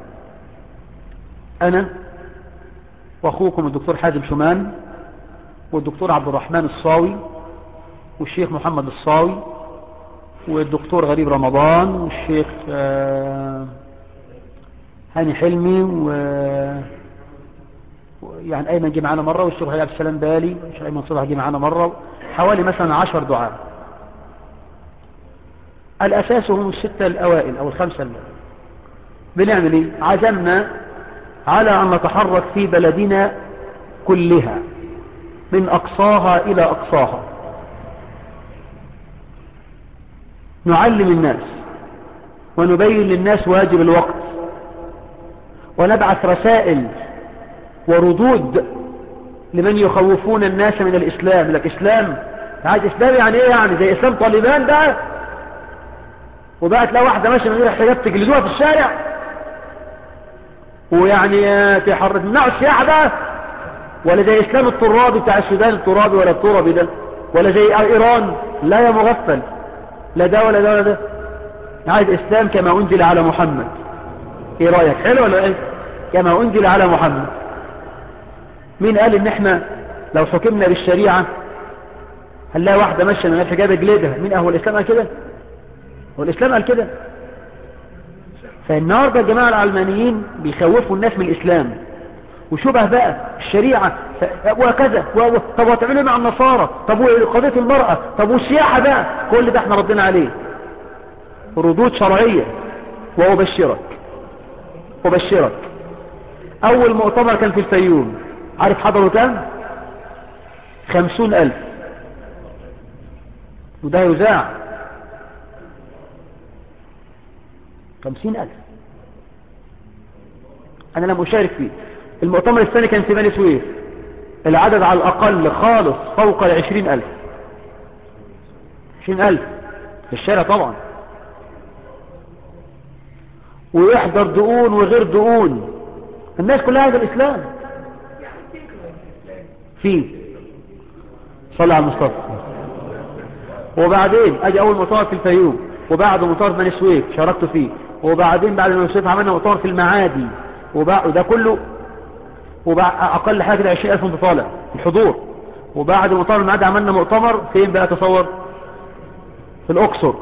انا واخوكم الدكتور حازم شومان والدكتور عبد الرحمن الصاوي والشيخ محمد الصاوي والدكتور غريب رمضان والشيخ هاني حلمي و يعني ايمن جه معانا مره والشيخ عبد السلام بالي والشيخ ايمن صبح جه معانا مره حوالي مثلا عشر دعاء الاساس هم السته الاوائل او الخمسه الاوائل بنعمل ايه عزمنا على ان نتحرك في بلدنا كلها من اقصاها الى اقصاها نعلم الناس ونبين للناس واجب الوقت ونبعث رسائل وردود لمن يخوفون الناس من الإسلام لك إسلام عايز إسلام يعني إيه يعني زي إسلام طالبان بقى وبقى تلاقي واحدة ماشية من غير حجاب تجلدوها في الشارع ويعني تحرك منعوا السياحة بقى ولا زي اسلام الترابي بتاع السودان الترابي ولا الترابي ده ولا زي ايران لا يا مغفل لا ده ولا ده ولا ده عايز اسلام كما انزل على محمد ايه رايك حلو ولا ايه كما انزل على محمد مين قال ان احنا لو حكمنا بالشريعة هنلاقي واحدة ماشية من الحجاب جلدها مين هو الاسلام قال كده هو الاسلام قال كده فالنهاردة الجماعة العلمانيين بيخوفوا الناس من الاسلام وشبه بقى الشريعة ف- وكذا و- و- طب وتعملوا مع النصارى طب وقضية المرأة طب والسياحة بقى كل ده احنا ردنا عليه ردود شرعية وأبشرك أبشرك أول مؤتمر كان في الفيوم عارف حضروا كام خمسون ألف وده يذاع خمسين ألف أنا لم أشارك فيه المؤتمر الثاني كان في بني سويف العدد على الأقل خالص فوق العشرين ألف عشرين ألف في الشارع طبعا ويحضر دقون وغير دقون الناس كلها هذا الإسلام فيه صلى على المصطفى وبعدين اجي اول مؤتمر في الفيوم وبعد مؤتمر بني سويف شاركت فيه وبعدين بعد بني سويف عملنا مؤتمر في المعادي وبعد وده كله وبعد اقل حاجه كده 20000 انت طالع الحضور وبعد مؤتمر المعادي عملنا مؤتمر فين بقى تصور في الاقصر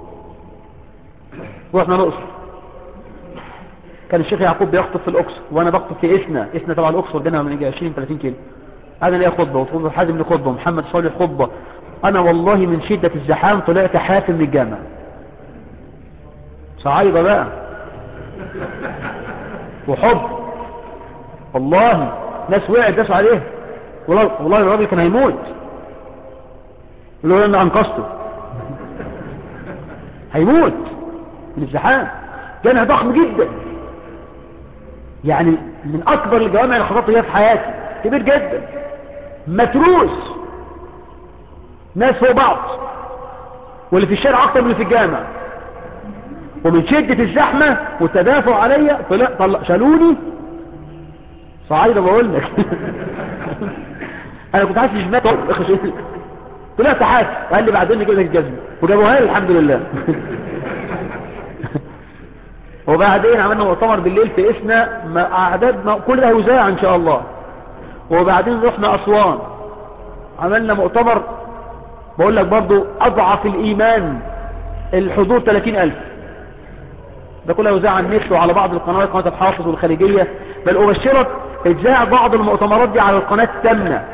رحنا الاقصر كان الشيخ يعقوب بيخطب في الاقصر وانا بخطب في اسنا اسنا تبع الاقصر بينها من يجي 20 30 كيلو انا ليا خطبه وطول حازم لي خطبه محمد صالح خطبه انا والله من شده الزحام طلعت حافل من الجامع صعيده بقى وحب والله ناس وقعت داسوا عليه والله والله الراجل كان هيموت لولا ان انقذته هيموت من الزحام جامع ضخم جدا يعني من اكبر الجوامع اللي خطبت فيها في حياتي كبير جدا متروس ناس فوق بعض واللي في الشارع اكتر من اللي في الجامع ومن شدة الزحمة والتدافع عليا طلع طلع شالوني صعيدة بقول لك انا كنت حاسس جمال طلعت حاسس وقال لي بعدين نجيب لك الجزمة وجابوها لي الحمد لله وبعدين عملنا مؤتمر بالليل في اسنا ما اعداد ما كل ده هيذاع ان شاء الله وبعدين رحنا اسوان عملنا مؤتمر بقول لك برضو اضعف الايمان الحضور 30000 ده كله يذاع على النت وعلى بعض القنوات قناة الحافظ والخليجية بل ابشرك اذاع بعض المؤتمرات دي على القناة التامنة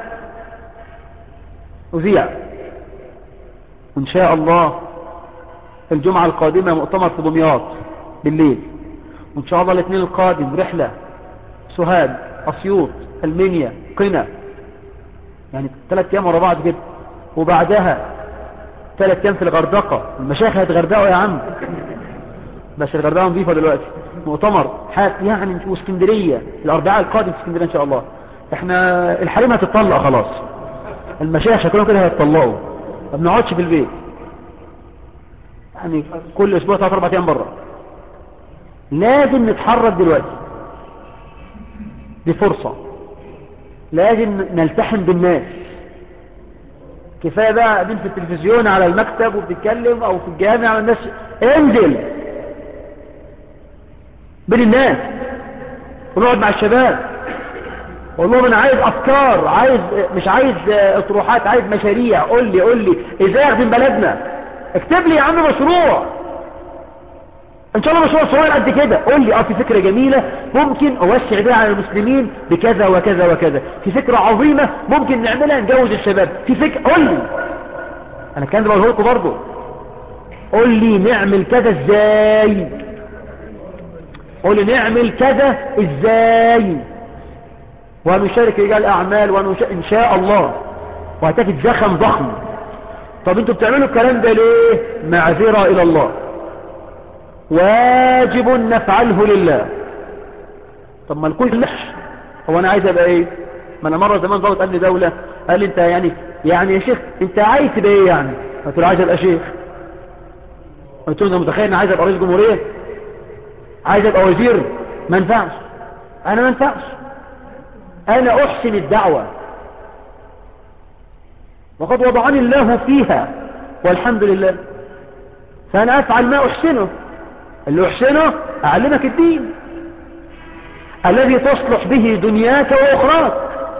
اذيع وان شاء الله الجمعة القادمة مؤتمر في دمياط بالليل وان شاء الله الاثنين القادم رحلة سوهاج اسيوط المنيا قنا يعني ثلاث ايام ورا بعض كده وبعدها ثلاث ايام في الغردقة المشايخ هيتغردقوا يا عم بس الغردقة نظيفة دلوقتي مؤتمر حاج يعني واسكندرية الاربعاء القادم في اسكندرية ان شاء الله احنا الحريم هتطلق خلاص المشايخ شكلهم كده هيتطلقوا ما بنقعدش في البيت يعني كل اسبوع ثلاث اربع ايام بره لازم نتحرك دلوقتي دي فرصة لازم نلتحم بالناس كفاية بقى قاعدين في التلفزيون على المكتب وبتتكلم او في الجامع على الناس انزل بين الناس ونقعد مع الشباب والله انا عايز افكار عايز مش عايز اطروحات عايز مشاريع قول لي قول لي ازاي اخدم بلدنا اكتب لي يا عم مشروع ان شاء الله مشروع صغير قد كده قول لي اه في فكرة جميلة ممكن اوسع بيها على المسلمين بكذا وكذا وكذا في فكرة عظيمة ممكن نعملها نجوز الشباب في فكرة قول لي انا كان بقوله لكم برضه قول لي نعمل كذا ازاي قول لي نعمل كذا ازاي وهنشارك رجال اعمال وهنشارك ان شاء الله وهتجد زخم ضخم طب انتوا بتعملوا الكلام ده ليه معذرة الى الله واجب نفعله لله طب ما الكل لحش هو انا عايز ابقى ايه ما انا مرة زمان ضغط قال لي دولة قال لي انت يعني يعني يا شيخ انت عايز تبقى ايه يعني قلت له عايز ابقى شيخ قلت له انت متخيل ان عايز ابقى رئيس جمهورية عايز ابقى وزير ما ينفعش انا ما ينفعش أنا أحسن الدعوة وقد وضعني الله فيها والحمد لله فأنا أفعل ما أحسنه اللي أحسنه أعلمك الدين الذي تصلح به دنياك وأخراك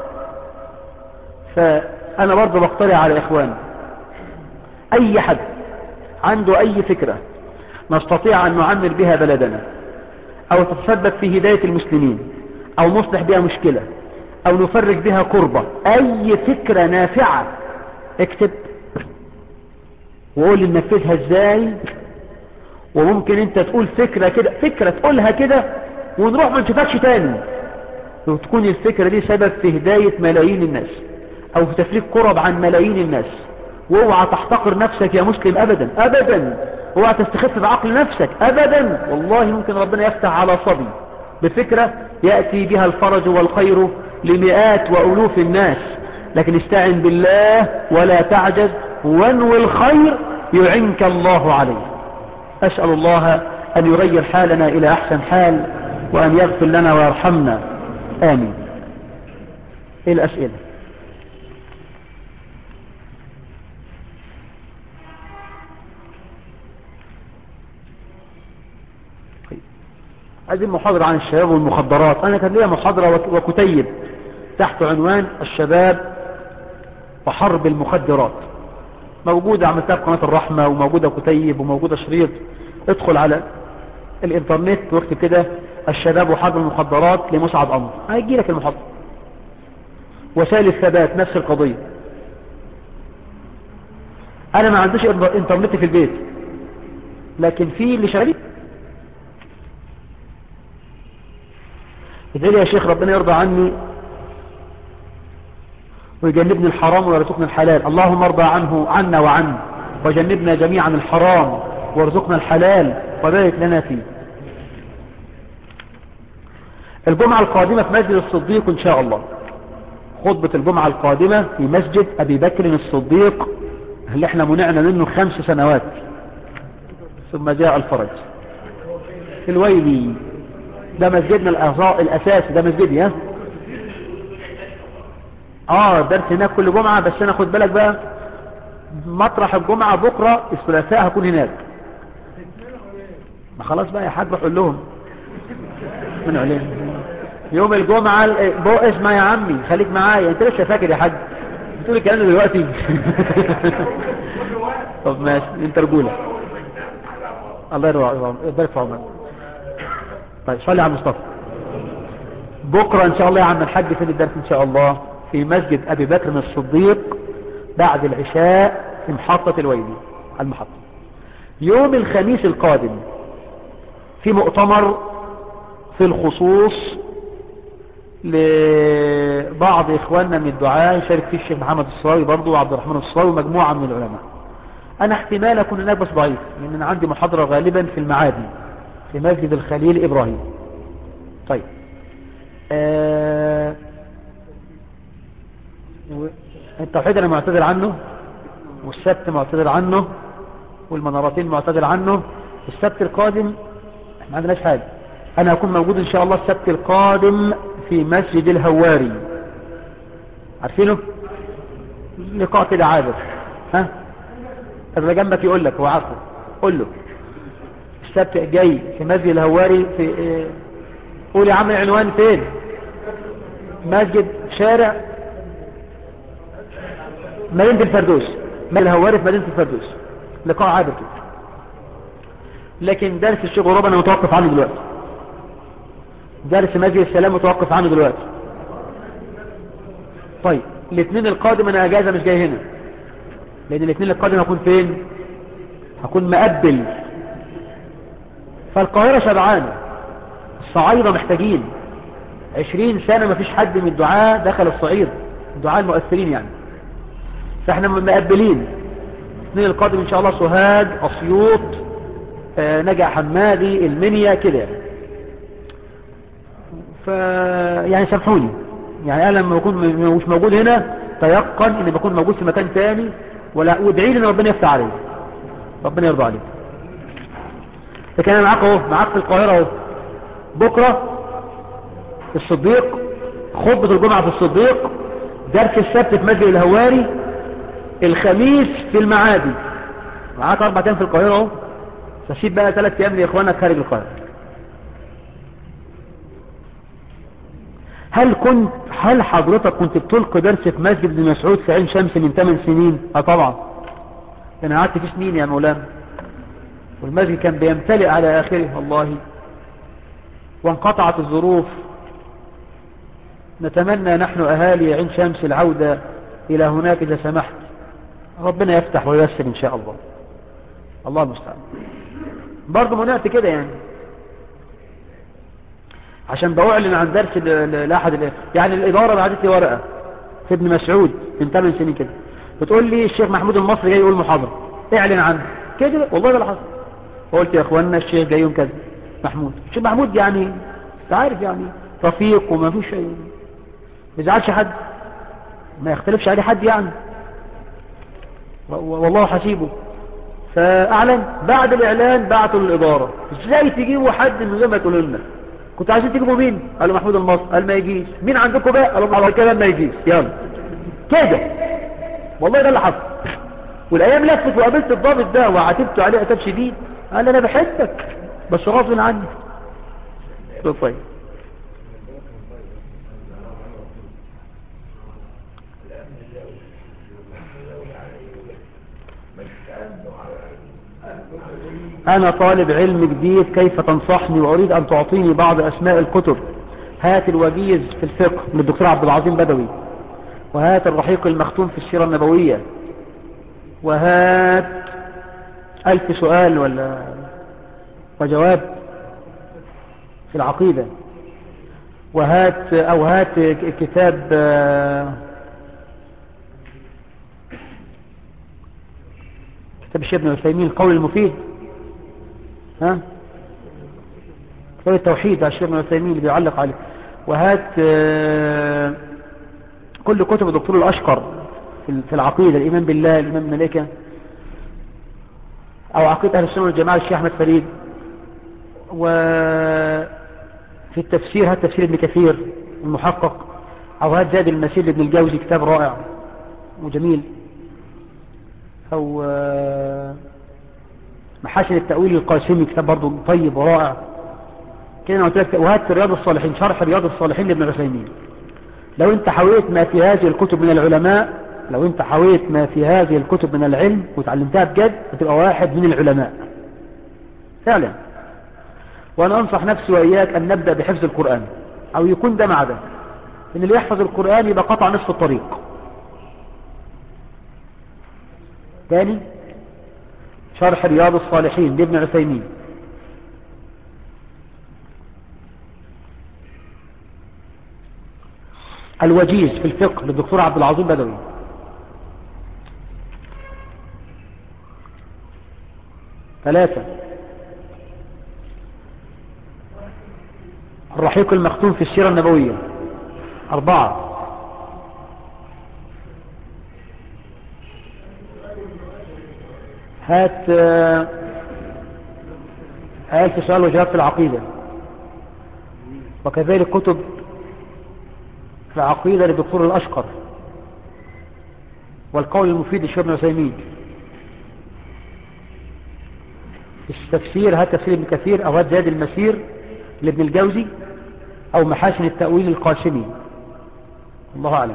فأنا برضو بقترع على إخواني أي حد عنده أي فكرة نستطيع أن نعمر بها بلدنا أو تتسبب في هداية المسلمين أو نصلح بها مشكلة أو نفرج بها كربة أي فكرة نافعة اكتب وقول لي ننفذها ازاي وممكن انت تقول فكرة كده فكرة تقولها كده ونروح ما نشوفكش تاني وتكون الفكرة دي سبب في هداية ملايين الناس او في تفريق كرب عن ملايين الناس واوعى تحتقر نفسك يا مسلم ابدا ابدا اوعى تستخف بعقل نفسك ابدا والله ممكن ربنا يفتح على صبي بفكرة يأتي بها الفرج والخير لمئات وألوف الناس لكن استعن بالله ولا تعجز وانوي الخير يعنك الله عليه أسأل الله أن يغير حالنا إلى أحسن حال وأن يغفر لنا ويرحمنا آمين إيه الأسئلة هذه المحاضرة عن الشباب والمخدرات أنا كان لي محاضرة وكتيب تحت عنوان الشباب وحرب المخدرات موجودة عملتها في قناة الرحمة وموجودة كتيب وموجودة شريط ادخل على الانترنت واكتب كده الشباب وحرب المخدرات لمسعد أمر هيجي لك المحاضرة وسائل الثبات نفس القضية انا ما عنديش انترنت في البيت لكن في اللي شغالين ادعي يا شيخ ربنا يرضى عني ويجنبني الحرام ويرزقنا الحلال اللهم ارضى عنه عنا وعنه وجنبنا جميعا الحرام وارزقنا الحلال وبارك لنا فيه الجمعة القادمة في مسجد الصديق ان شاء الله خطبة الجمعة القادمة في مسجد ابي بكر الصديق اللي احنا منعنا منه خمس سنوات ثم جاء الفرج في الويلي ده مسجدنا الاساسي ده مسجدي ها اه درس هناك كل جمعة بس انا خد بالك بقى مطرح الجمعة بكرة الثلاثاء هكون هناك ما خلاص بقى يا حاج روح قول لهم من عليهم يوم الجمعة بو اسمع يا عمي خليك معايا انت لسه فاكر يا حاج بتقول الكلام ده دلوقتي طب ماشي انت رجولة الله يبارك في عمرك طيب صلي على المصطفى بكرة ان شاء الله يا عم الحاج فين الدرس ان شاء الله في مسجد ابي بكر الصديق بعد العشاء في محطة الويلي المحطة يوم الخميس القادم في مؤتمر في الخصوص لبعض اخواننا من الدعاء يشارك فيه الشيخ محمد الصاوي برضو وعبد الرحمن الصاوي ومجموعة من العلماء انا احتمال اكون هناك بس ضعيف لان انا عندي محاضرة غالبا في المعادي في مسجد الخليل ابراهيم طيب آه و... التوحيد انا معتذر عنه والسبت معتذر عنه والمنارتين معتذر عنه السبت القادم ما عندناش حاجة انا هكون موجود ان شاء الله السبت القادم في مسجد الهواري عارفينه لقاء كده عابر ها اللي جنبك يقول لك هو عارفه قول له السبت جاي في مسجد الهواري في إيه؟ قول يا عم العنوان فين مسجد شارع مدينة الفردوس مسجد الهواري في مدينة الفردوس لقاء عابر كده لكن درس الشيخ غراب انا متوقف عنه دلوقتي درس مسجد السلام متوقف عنه دلوقتي طيب الاثنين القادم انا اجازة مش جاي هنا لان الاثنين القادم هكون فين هكون مقبل فالقاهرة شبعانة الصعايدة محتاجين عشرين سنة ما فيش حد من الدعاء دخل الصعيد الدعاء المؤثرين يعني فاحنا مقبلين الاثنين القادم ان شاء الله سوهاج اسيوط آه نجع حمادي المنيا كده ف يعني سامحوني يعني انا لما بكون مش موجود هنا تيقن اني بكون موجود في مكان تاني ولا وادعي لي ان ربنا يفتح عليك ربنا يرضى عليك لكن انا معاك اهو معاك في القاهره اهو بكره في الصديق خطبة الجمعة في الصديق درس السبت في مسجد الهواري الخميس في المعادي معاك اربع ايام في القاهرة اهو فسيب بقى ثلاث ايام لاخوانك خارج القاهرة هل كنت هل حضرتك كنت بتلقي درس في مسجد ابن مسعود في عين شمس من 8 سنين اه طبعا انا قعدت فيه سنين يا مولانا والمسجد كان بيمتلئ على اخره والله وانقطعت الظروف نتمنى نحن اهالي عين شمس العودة الى هناك اذا سمحت ربنا يفتح وييسر ان شاء الله الله المستعان برضه منعت كده يعني عشان بأعلن عن درس ل- ل- لأحد ال- يعني الإدارة بعتت لي ورقة في ابن مسعود من 8 سنين كده بتقول لي الشيخ محمود المصري جاي يقول محاضرة اعلن عنه كده والله ده اللي حصل فقلت يا اخوانا الشيخ جاي يوم كذا محمود الشيخ محمود يعني انت عارف يعني رفيق وما فيش شيء ما يزعلش حد ما يختلفش عليه حد يعني و- والله حسيبه فاعلن بعد الاعلان بعتوا للاداره ازاي تجيبوا حد من غير ما تقولوا لنا كنتوا عايزين تجيبوا مين قالوا محمود المصري قال ما يجيش مين عندكم بقى قالوا على كده ما يجيش يلا كده والله ده اللي حصل والايام لفت وقابلت الضابط ده وعاتبت عليه عتاب شديد قال انا بحبك بس غصب عني قلت له طيب أنا طالب علم جديد كيف تنصحني وأريد أن تعطيني بعض أسماء الكتب هات الوجيز في الفقه من الدكتور عبد العظيم بدوي وهات الرحيق المختوم في السيرة النبوية وهات ألف سؤال ولا وجواب في العقيدة وهات أو هات كتاب آه، كتاب الشيخ ابن عثيمين القول المفيد ها كتاب التوحيد على الشيخ ابن عثيمين اللي بيعلق عليه وهات آه، كل كتب الدكتور الأشقر في في العقيدة الإيمان بالله الإيمان بالملائكة أو عقيدة أهل السنة والجماعة الشيخ أحمد فريد وفي التفسير هات تفسير ابن كثير المحقق أو هات زاد المسير لابن الجوزي كتاب رائع وجميل أو آه، محاسن التأويل القاسمي كتاب برضه طيب ورائع كده انا قلت لك وهات رياض الصالحين شرح رياض الصالحين لابن عثيمين لو انت حويت ما في هذه الكتب من العلماء لو انت حويت ما في هذه الكتب من العلم وتعلمتها بجد هتبقى واحد من العلماء فعلا وانا انصح نفسي واياك ان نبدأ بحفظ القرآن او يكون ده مع ده ان اللي يحفظ القرآن يبقى قطع نصف الطريق تاني شرح رياض الصالحين لابن عثيمين الوجيز في الفقه للدكتور عبد العظيم بدوي ثلاثة الرحيق المختوم في السيرة النبوية أربعة هات آه، آية سؤال وجواب في العقيدة وكذلك كتب في العقيدة للدكتور الأشقر والقول المفيد للشيخ ابن عثيمين التفسير هات تفسير ابن كثير أو هات زاد المسير لابن الجوزي أو محاسن التأويل القاسمي الله أعلم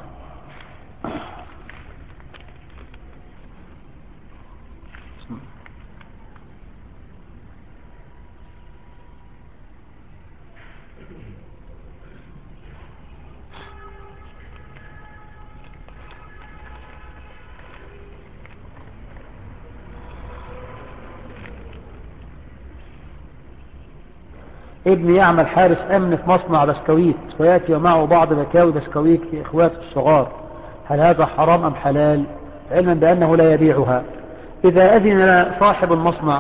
ابني يعمل حارس أمن في مصنع بسكويت ويأتي ومعه بعض بكاوي بسكويت لإخواته الصغار هل هذا حرام أم حلال علما بأنه لا يبيعها إذا أذن صاحب المصنع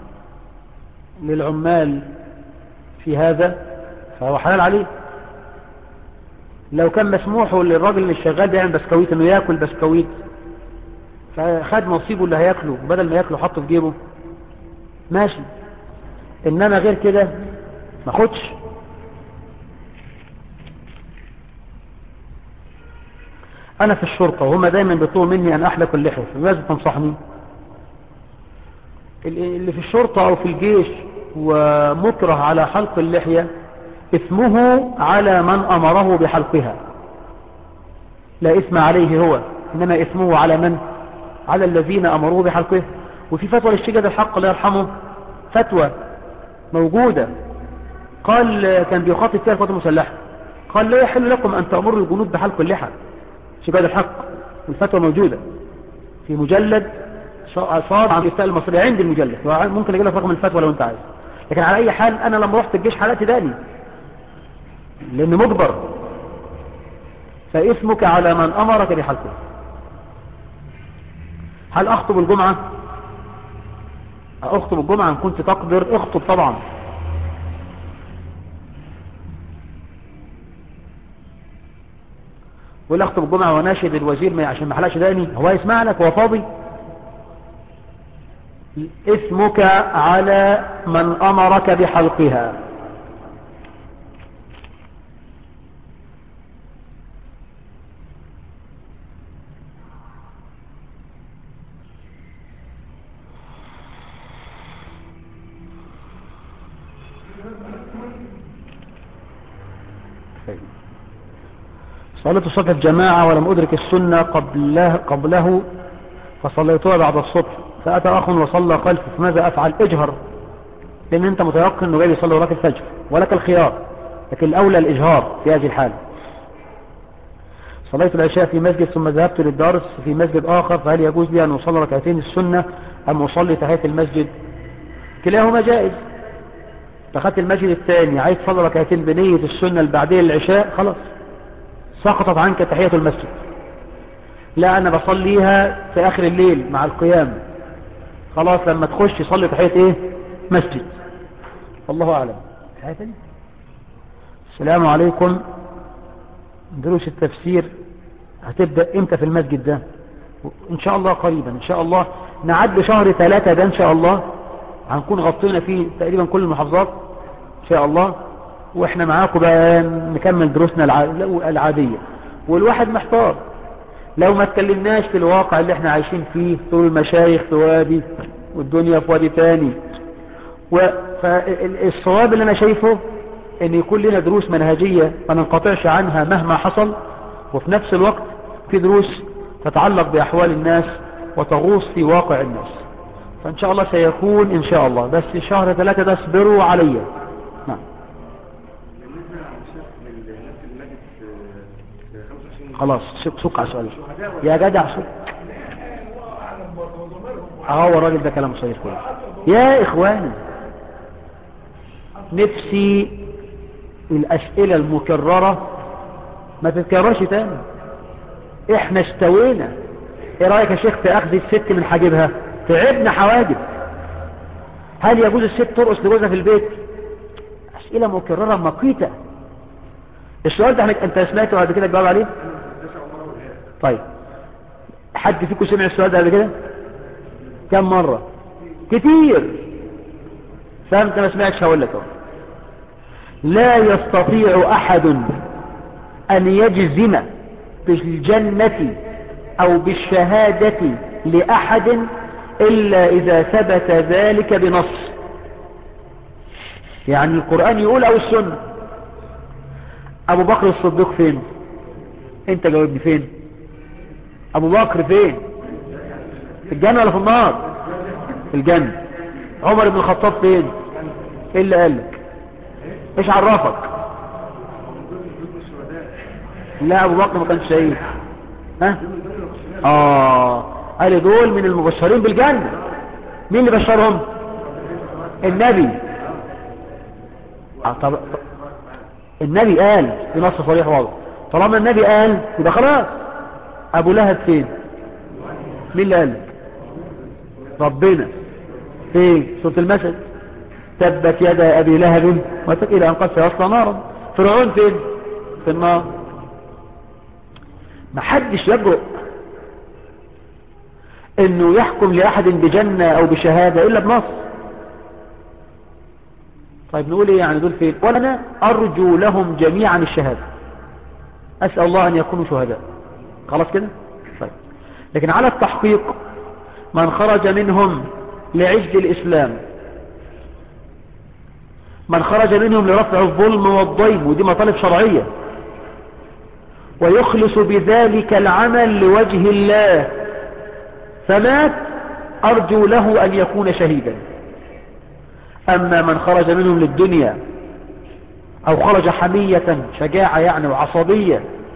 للعمال في هذا فهو حلال عليه لو كان مسموح للراجل اللي شغال بيعمل بسكويت انه ياكل بسكويت فخد نصيبه اللي هياكله بدل ما ياكله حطه في جيبه ماشي انما غير كده ما خدش انا في الشرطة وهم دايما بيطلبوا مني ان احلق اللحية فماذا تنصحني اللي في الشرطة او في الجيش ومكره على حلق اللحية اسمه على من امره بحلقها لا اسم عليه هو انما اسمه على من على الذين امروه بحلقه وفي فتوى للشجد الحق لا يرحمه فتوى موجودة قال كان بيخاطب فيها القوات المسلحة قال لا يحل لكم ان تأمروا الجنود بحلق اللحى شجد الحق الفتوى موجودة في مجلد صاد عن الإفتاء المصري عند المجلد ممكن اجي لك رقم الفتوى لو انت عايز لكن على اي حال انا لما رحت الجيش حلقت داني لان مجبر فاسمك على من امرك بحلقه هل اخطب الجمعة اخطب الجمعة ان كنت تقدر اخطب طبعا ولا اخطب الجمعة وناشد الوزير ما عشان ما حلقش داني هو يسمع لك هو فاضي اسمك على من امرك بحلقها صليت الصبح في جماعة ولم أدرك السنة قبله, قبله فصليتها بعد الصبح فأتى أخ وصلى خلفه فماذا أفعل اجهر لأن أنت متيقن أنه جاي يصلي وراك الفجر ولك الخيار لكن الأولى الإجهار في هذه الحالة صليت العشاء في مسجد ثم ذهبت للدرس في مسجد آخر فهل يجوز لي أن أصلي ركعتين السنة أم أصلي تحية المسجد كلاهما جائز دخلت المسجد الثاني عايز تصلي ركعتين بنية السنة البعدية للعشاء خلاص سقطت عنك تحية المسجد لا أنا بصليها في آخر الليل مع القيام خلاص لما تخش صلي تحية إيه مسجد الله أعلم حاجة تانية السلام عليكم دروس التفسير هتبدأ امتى في المسجد ده ان شاء الله قريبا ان شاء الله نعد شهر ثلاثة ده ان شاء الله هنكون غطينا فيه تقريبا كل المحافظات ان شاء الله واحنا معاكم بقى نكمل دروسنا العادية والواحد محتار لو ما اتكلمناش في الواقع اللي احنا عايشين فيه طول المشايخ في وادي والدنيا في وادي تاني فالصواب اللي انا شايفه ان يكون لنا دروس منهجية ما ننقطعش عنها مهما حصل وفي نفس الوقت في دروس تتعلق بأحوال الناس وتغوص في واقع الناس فإن شاء الله سيكون إن شاء الله بس شهر ثلاثة ده اصبروا علي نعم خلاص سك على سؤالي يا جدع سك اهو الراجل ده كلام صحيح كويس يا اخواني نفسي الاسئلة المكررة ما تتكررش تاني احنا استوينا ايه رأيك يا شيخ في اخذ الست من حاجبها تعبنا حواجب هل يجوز الست ترقص لجوزها في البيت اسئلة مكررة مقيتة السؤال ده انت سمعته بعد كده تجاوب عليه طيب حد فيكم سمع السؤال ده قبل كده كم مرة كتير فانت ما سمعتش هقول لك اهو لا يستطيع احد ان يجزم بالجنة او بالشهادة لاحد الا اذا ثبت ذلك بنص يعني القرآن يقول او السنة ابو بكر الصديق فين انت جاوبني فين ابو بكر فين في الجنة ولا في النار في الجنة عمر بن الخطاب فين ايه اللي قالك ايش عرفك لا ابو بكر ما كانش شهيد ها اه قال دول من المبشرين بالجنة مين اللي بشرهم النبي آه طب النبي قال بنص صريح واضح طالما النبي قال يبقى خلاص ابو لهب فين مين اللي قال ربنا فين سورة المسد تبت يد ابي لهب وتك الى ان قد سيصلى نارا فرعون فين في النار ما حدش يجرؤ انه يحكم لاحد بجنة او بشهادة الا بنص طيب نقول ايه يعني دول فين وانا ارجو لهم جميعا الشهادة اسأل الله ان يكونوا شهداء خلاص كده طيب لكن على التحقيق من خرج منهم لعز الإسلام من خرج منهم لرفع الظلم والضيم ودي مطالب شرعية ويخلص بذلك العمل لوجه الله فمات أرجو له أن يكون شهيدا أما من خرج منهم للدنيا أو خرج حمية شجاعة يعني وعصبية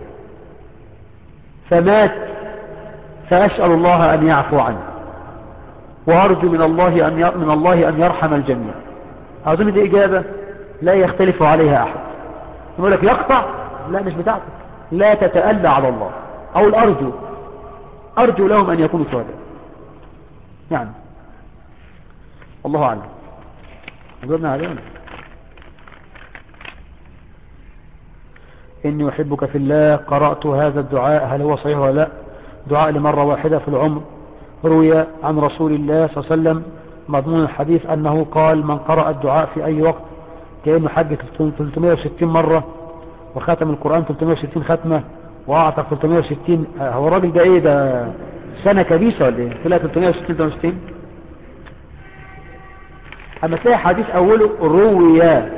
فمات فأسأل الله أن يعفو عنه وأرجو من الله أن من الله أن يرحم الجميع أظن دي إجابة لا يختلف عليها أحد يقول لك يقطع لا مش بتاعتك لا تتألى على الله أو الأرجو أرجو لهم أن يكونوا شهداء يعني الله أعلم جبنا عليه إني أحبك في الله قرأت هذا الدعاء هل هو صحيح ولا لا دعاء لمرة واحدة في العمر روي عن رسول الله صلى الله عليه وسلم مضمون الحديث أنه قال من قرأ الدعاء في أي وقت كأنه حج 360 مرة وختم القرآن 360 ختمة وأعتق 360 هو الراجل ده إيه ده سنة كبيسة ولا إيه طلع 360 360 أما تلاقي حديث أوله رويا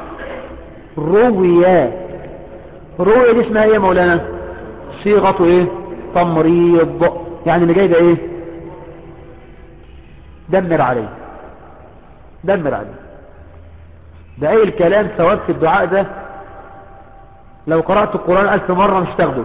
رويا رويا دي اسمها إيه يا مولانا صيغة إيه تمريض يعني اللي جاي ده إيه دمر عليه دمر عليه ده اي الكلام ثواب في الدعاء ده لو قرأت القرآن ألف مرة مش تاخده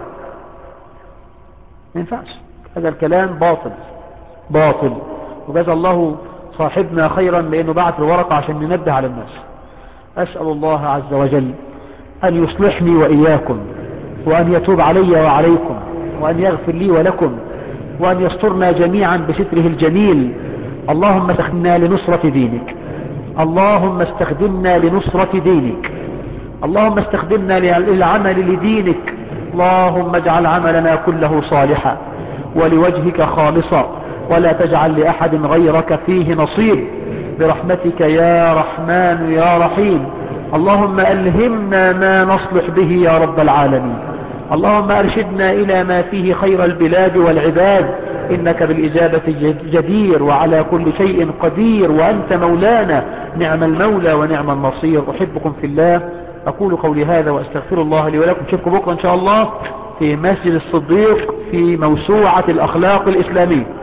ما ينفعش هذا الكلام باطل باطل وجزا الله صاحبنا خيرا لأنه بعت الورقة عشان ننبه على الناس أسأل الله عز وجل أن يصلحني وإياكم وأن يتوب علي وعليكم وأن يغفر لي ولكم وأن يسترنا جميعا بستره الجميل اللهم استخدمنا لنصرة دينك اللهم استخدمنا لنصرة دينك اللهم استخدمنا للعمل لدينك اللهم اجعل عملنا كله صالحا ولوجهك خالصا ولا تجعل لأحد غيرك فيه نصيب برحمتك يا رحمن يا رحيم اللهم ألهمنا ما نصلح به يا رب العالمين اللهم أرشدنا إلى ما فيه خير البلاد والعباد إنك بالإجابة جدير وعلى كل شيء قدير وأنت مولانا نعم المولى ونعم النصير أحبكم في الله أقول قولي هذا وأستغفر الله لي ولكم نشوفكم بكرة إن شاء الله في مسجد الصديق في موسوعة الأخلاق الإسلامية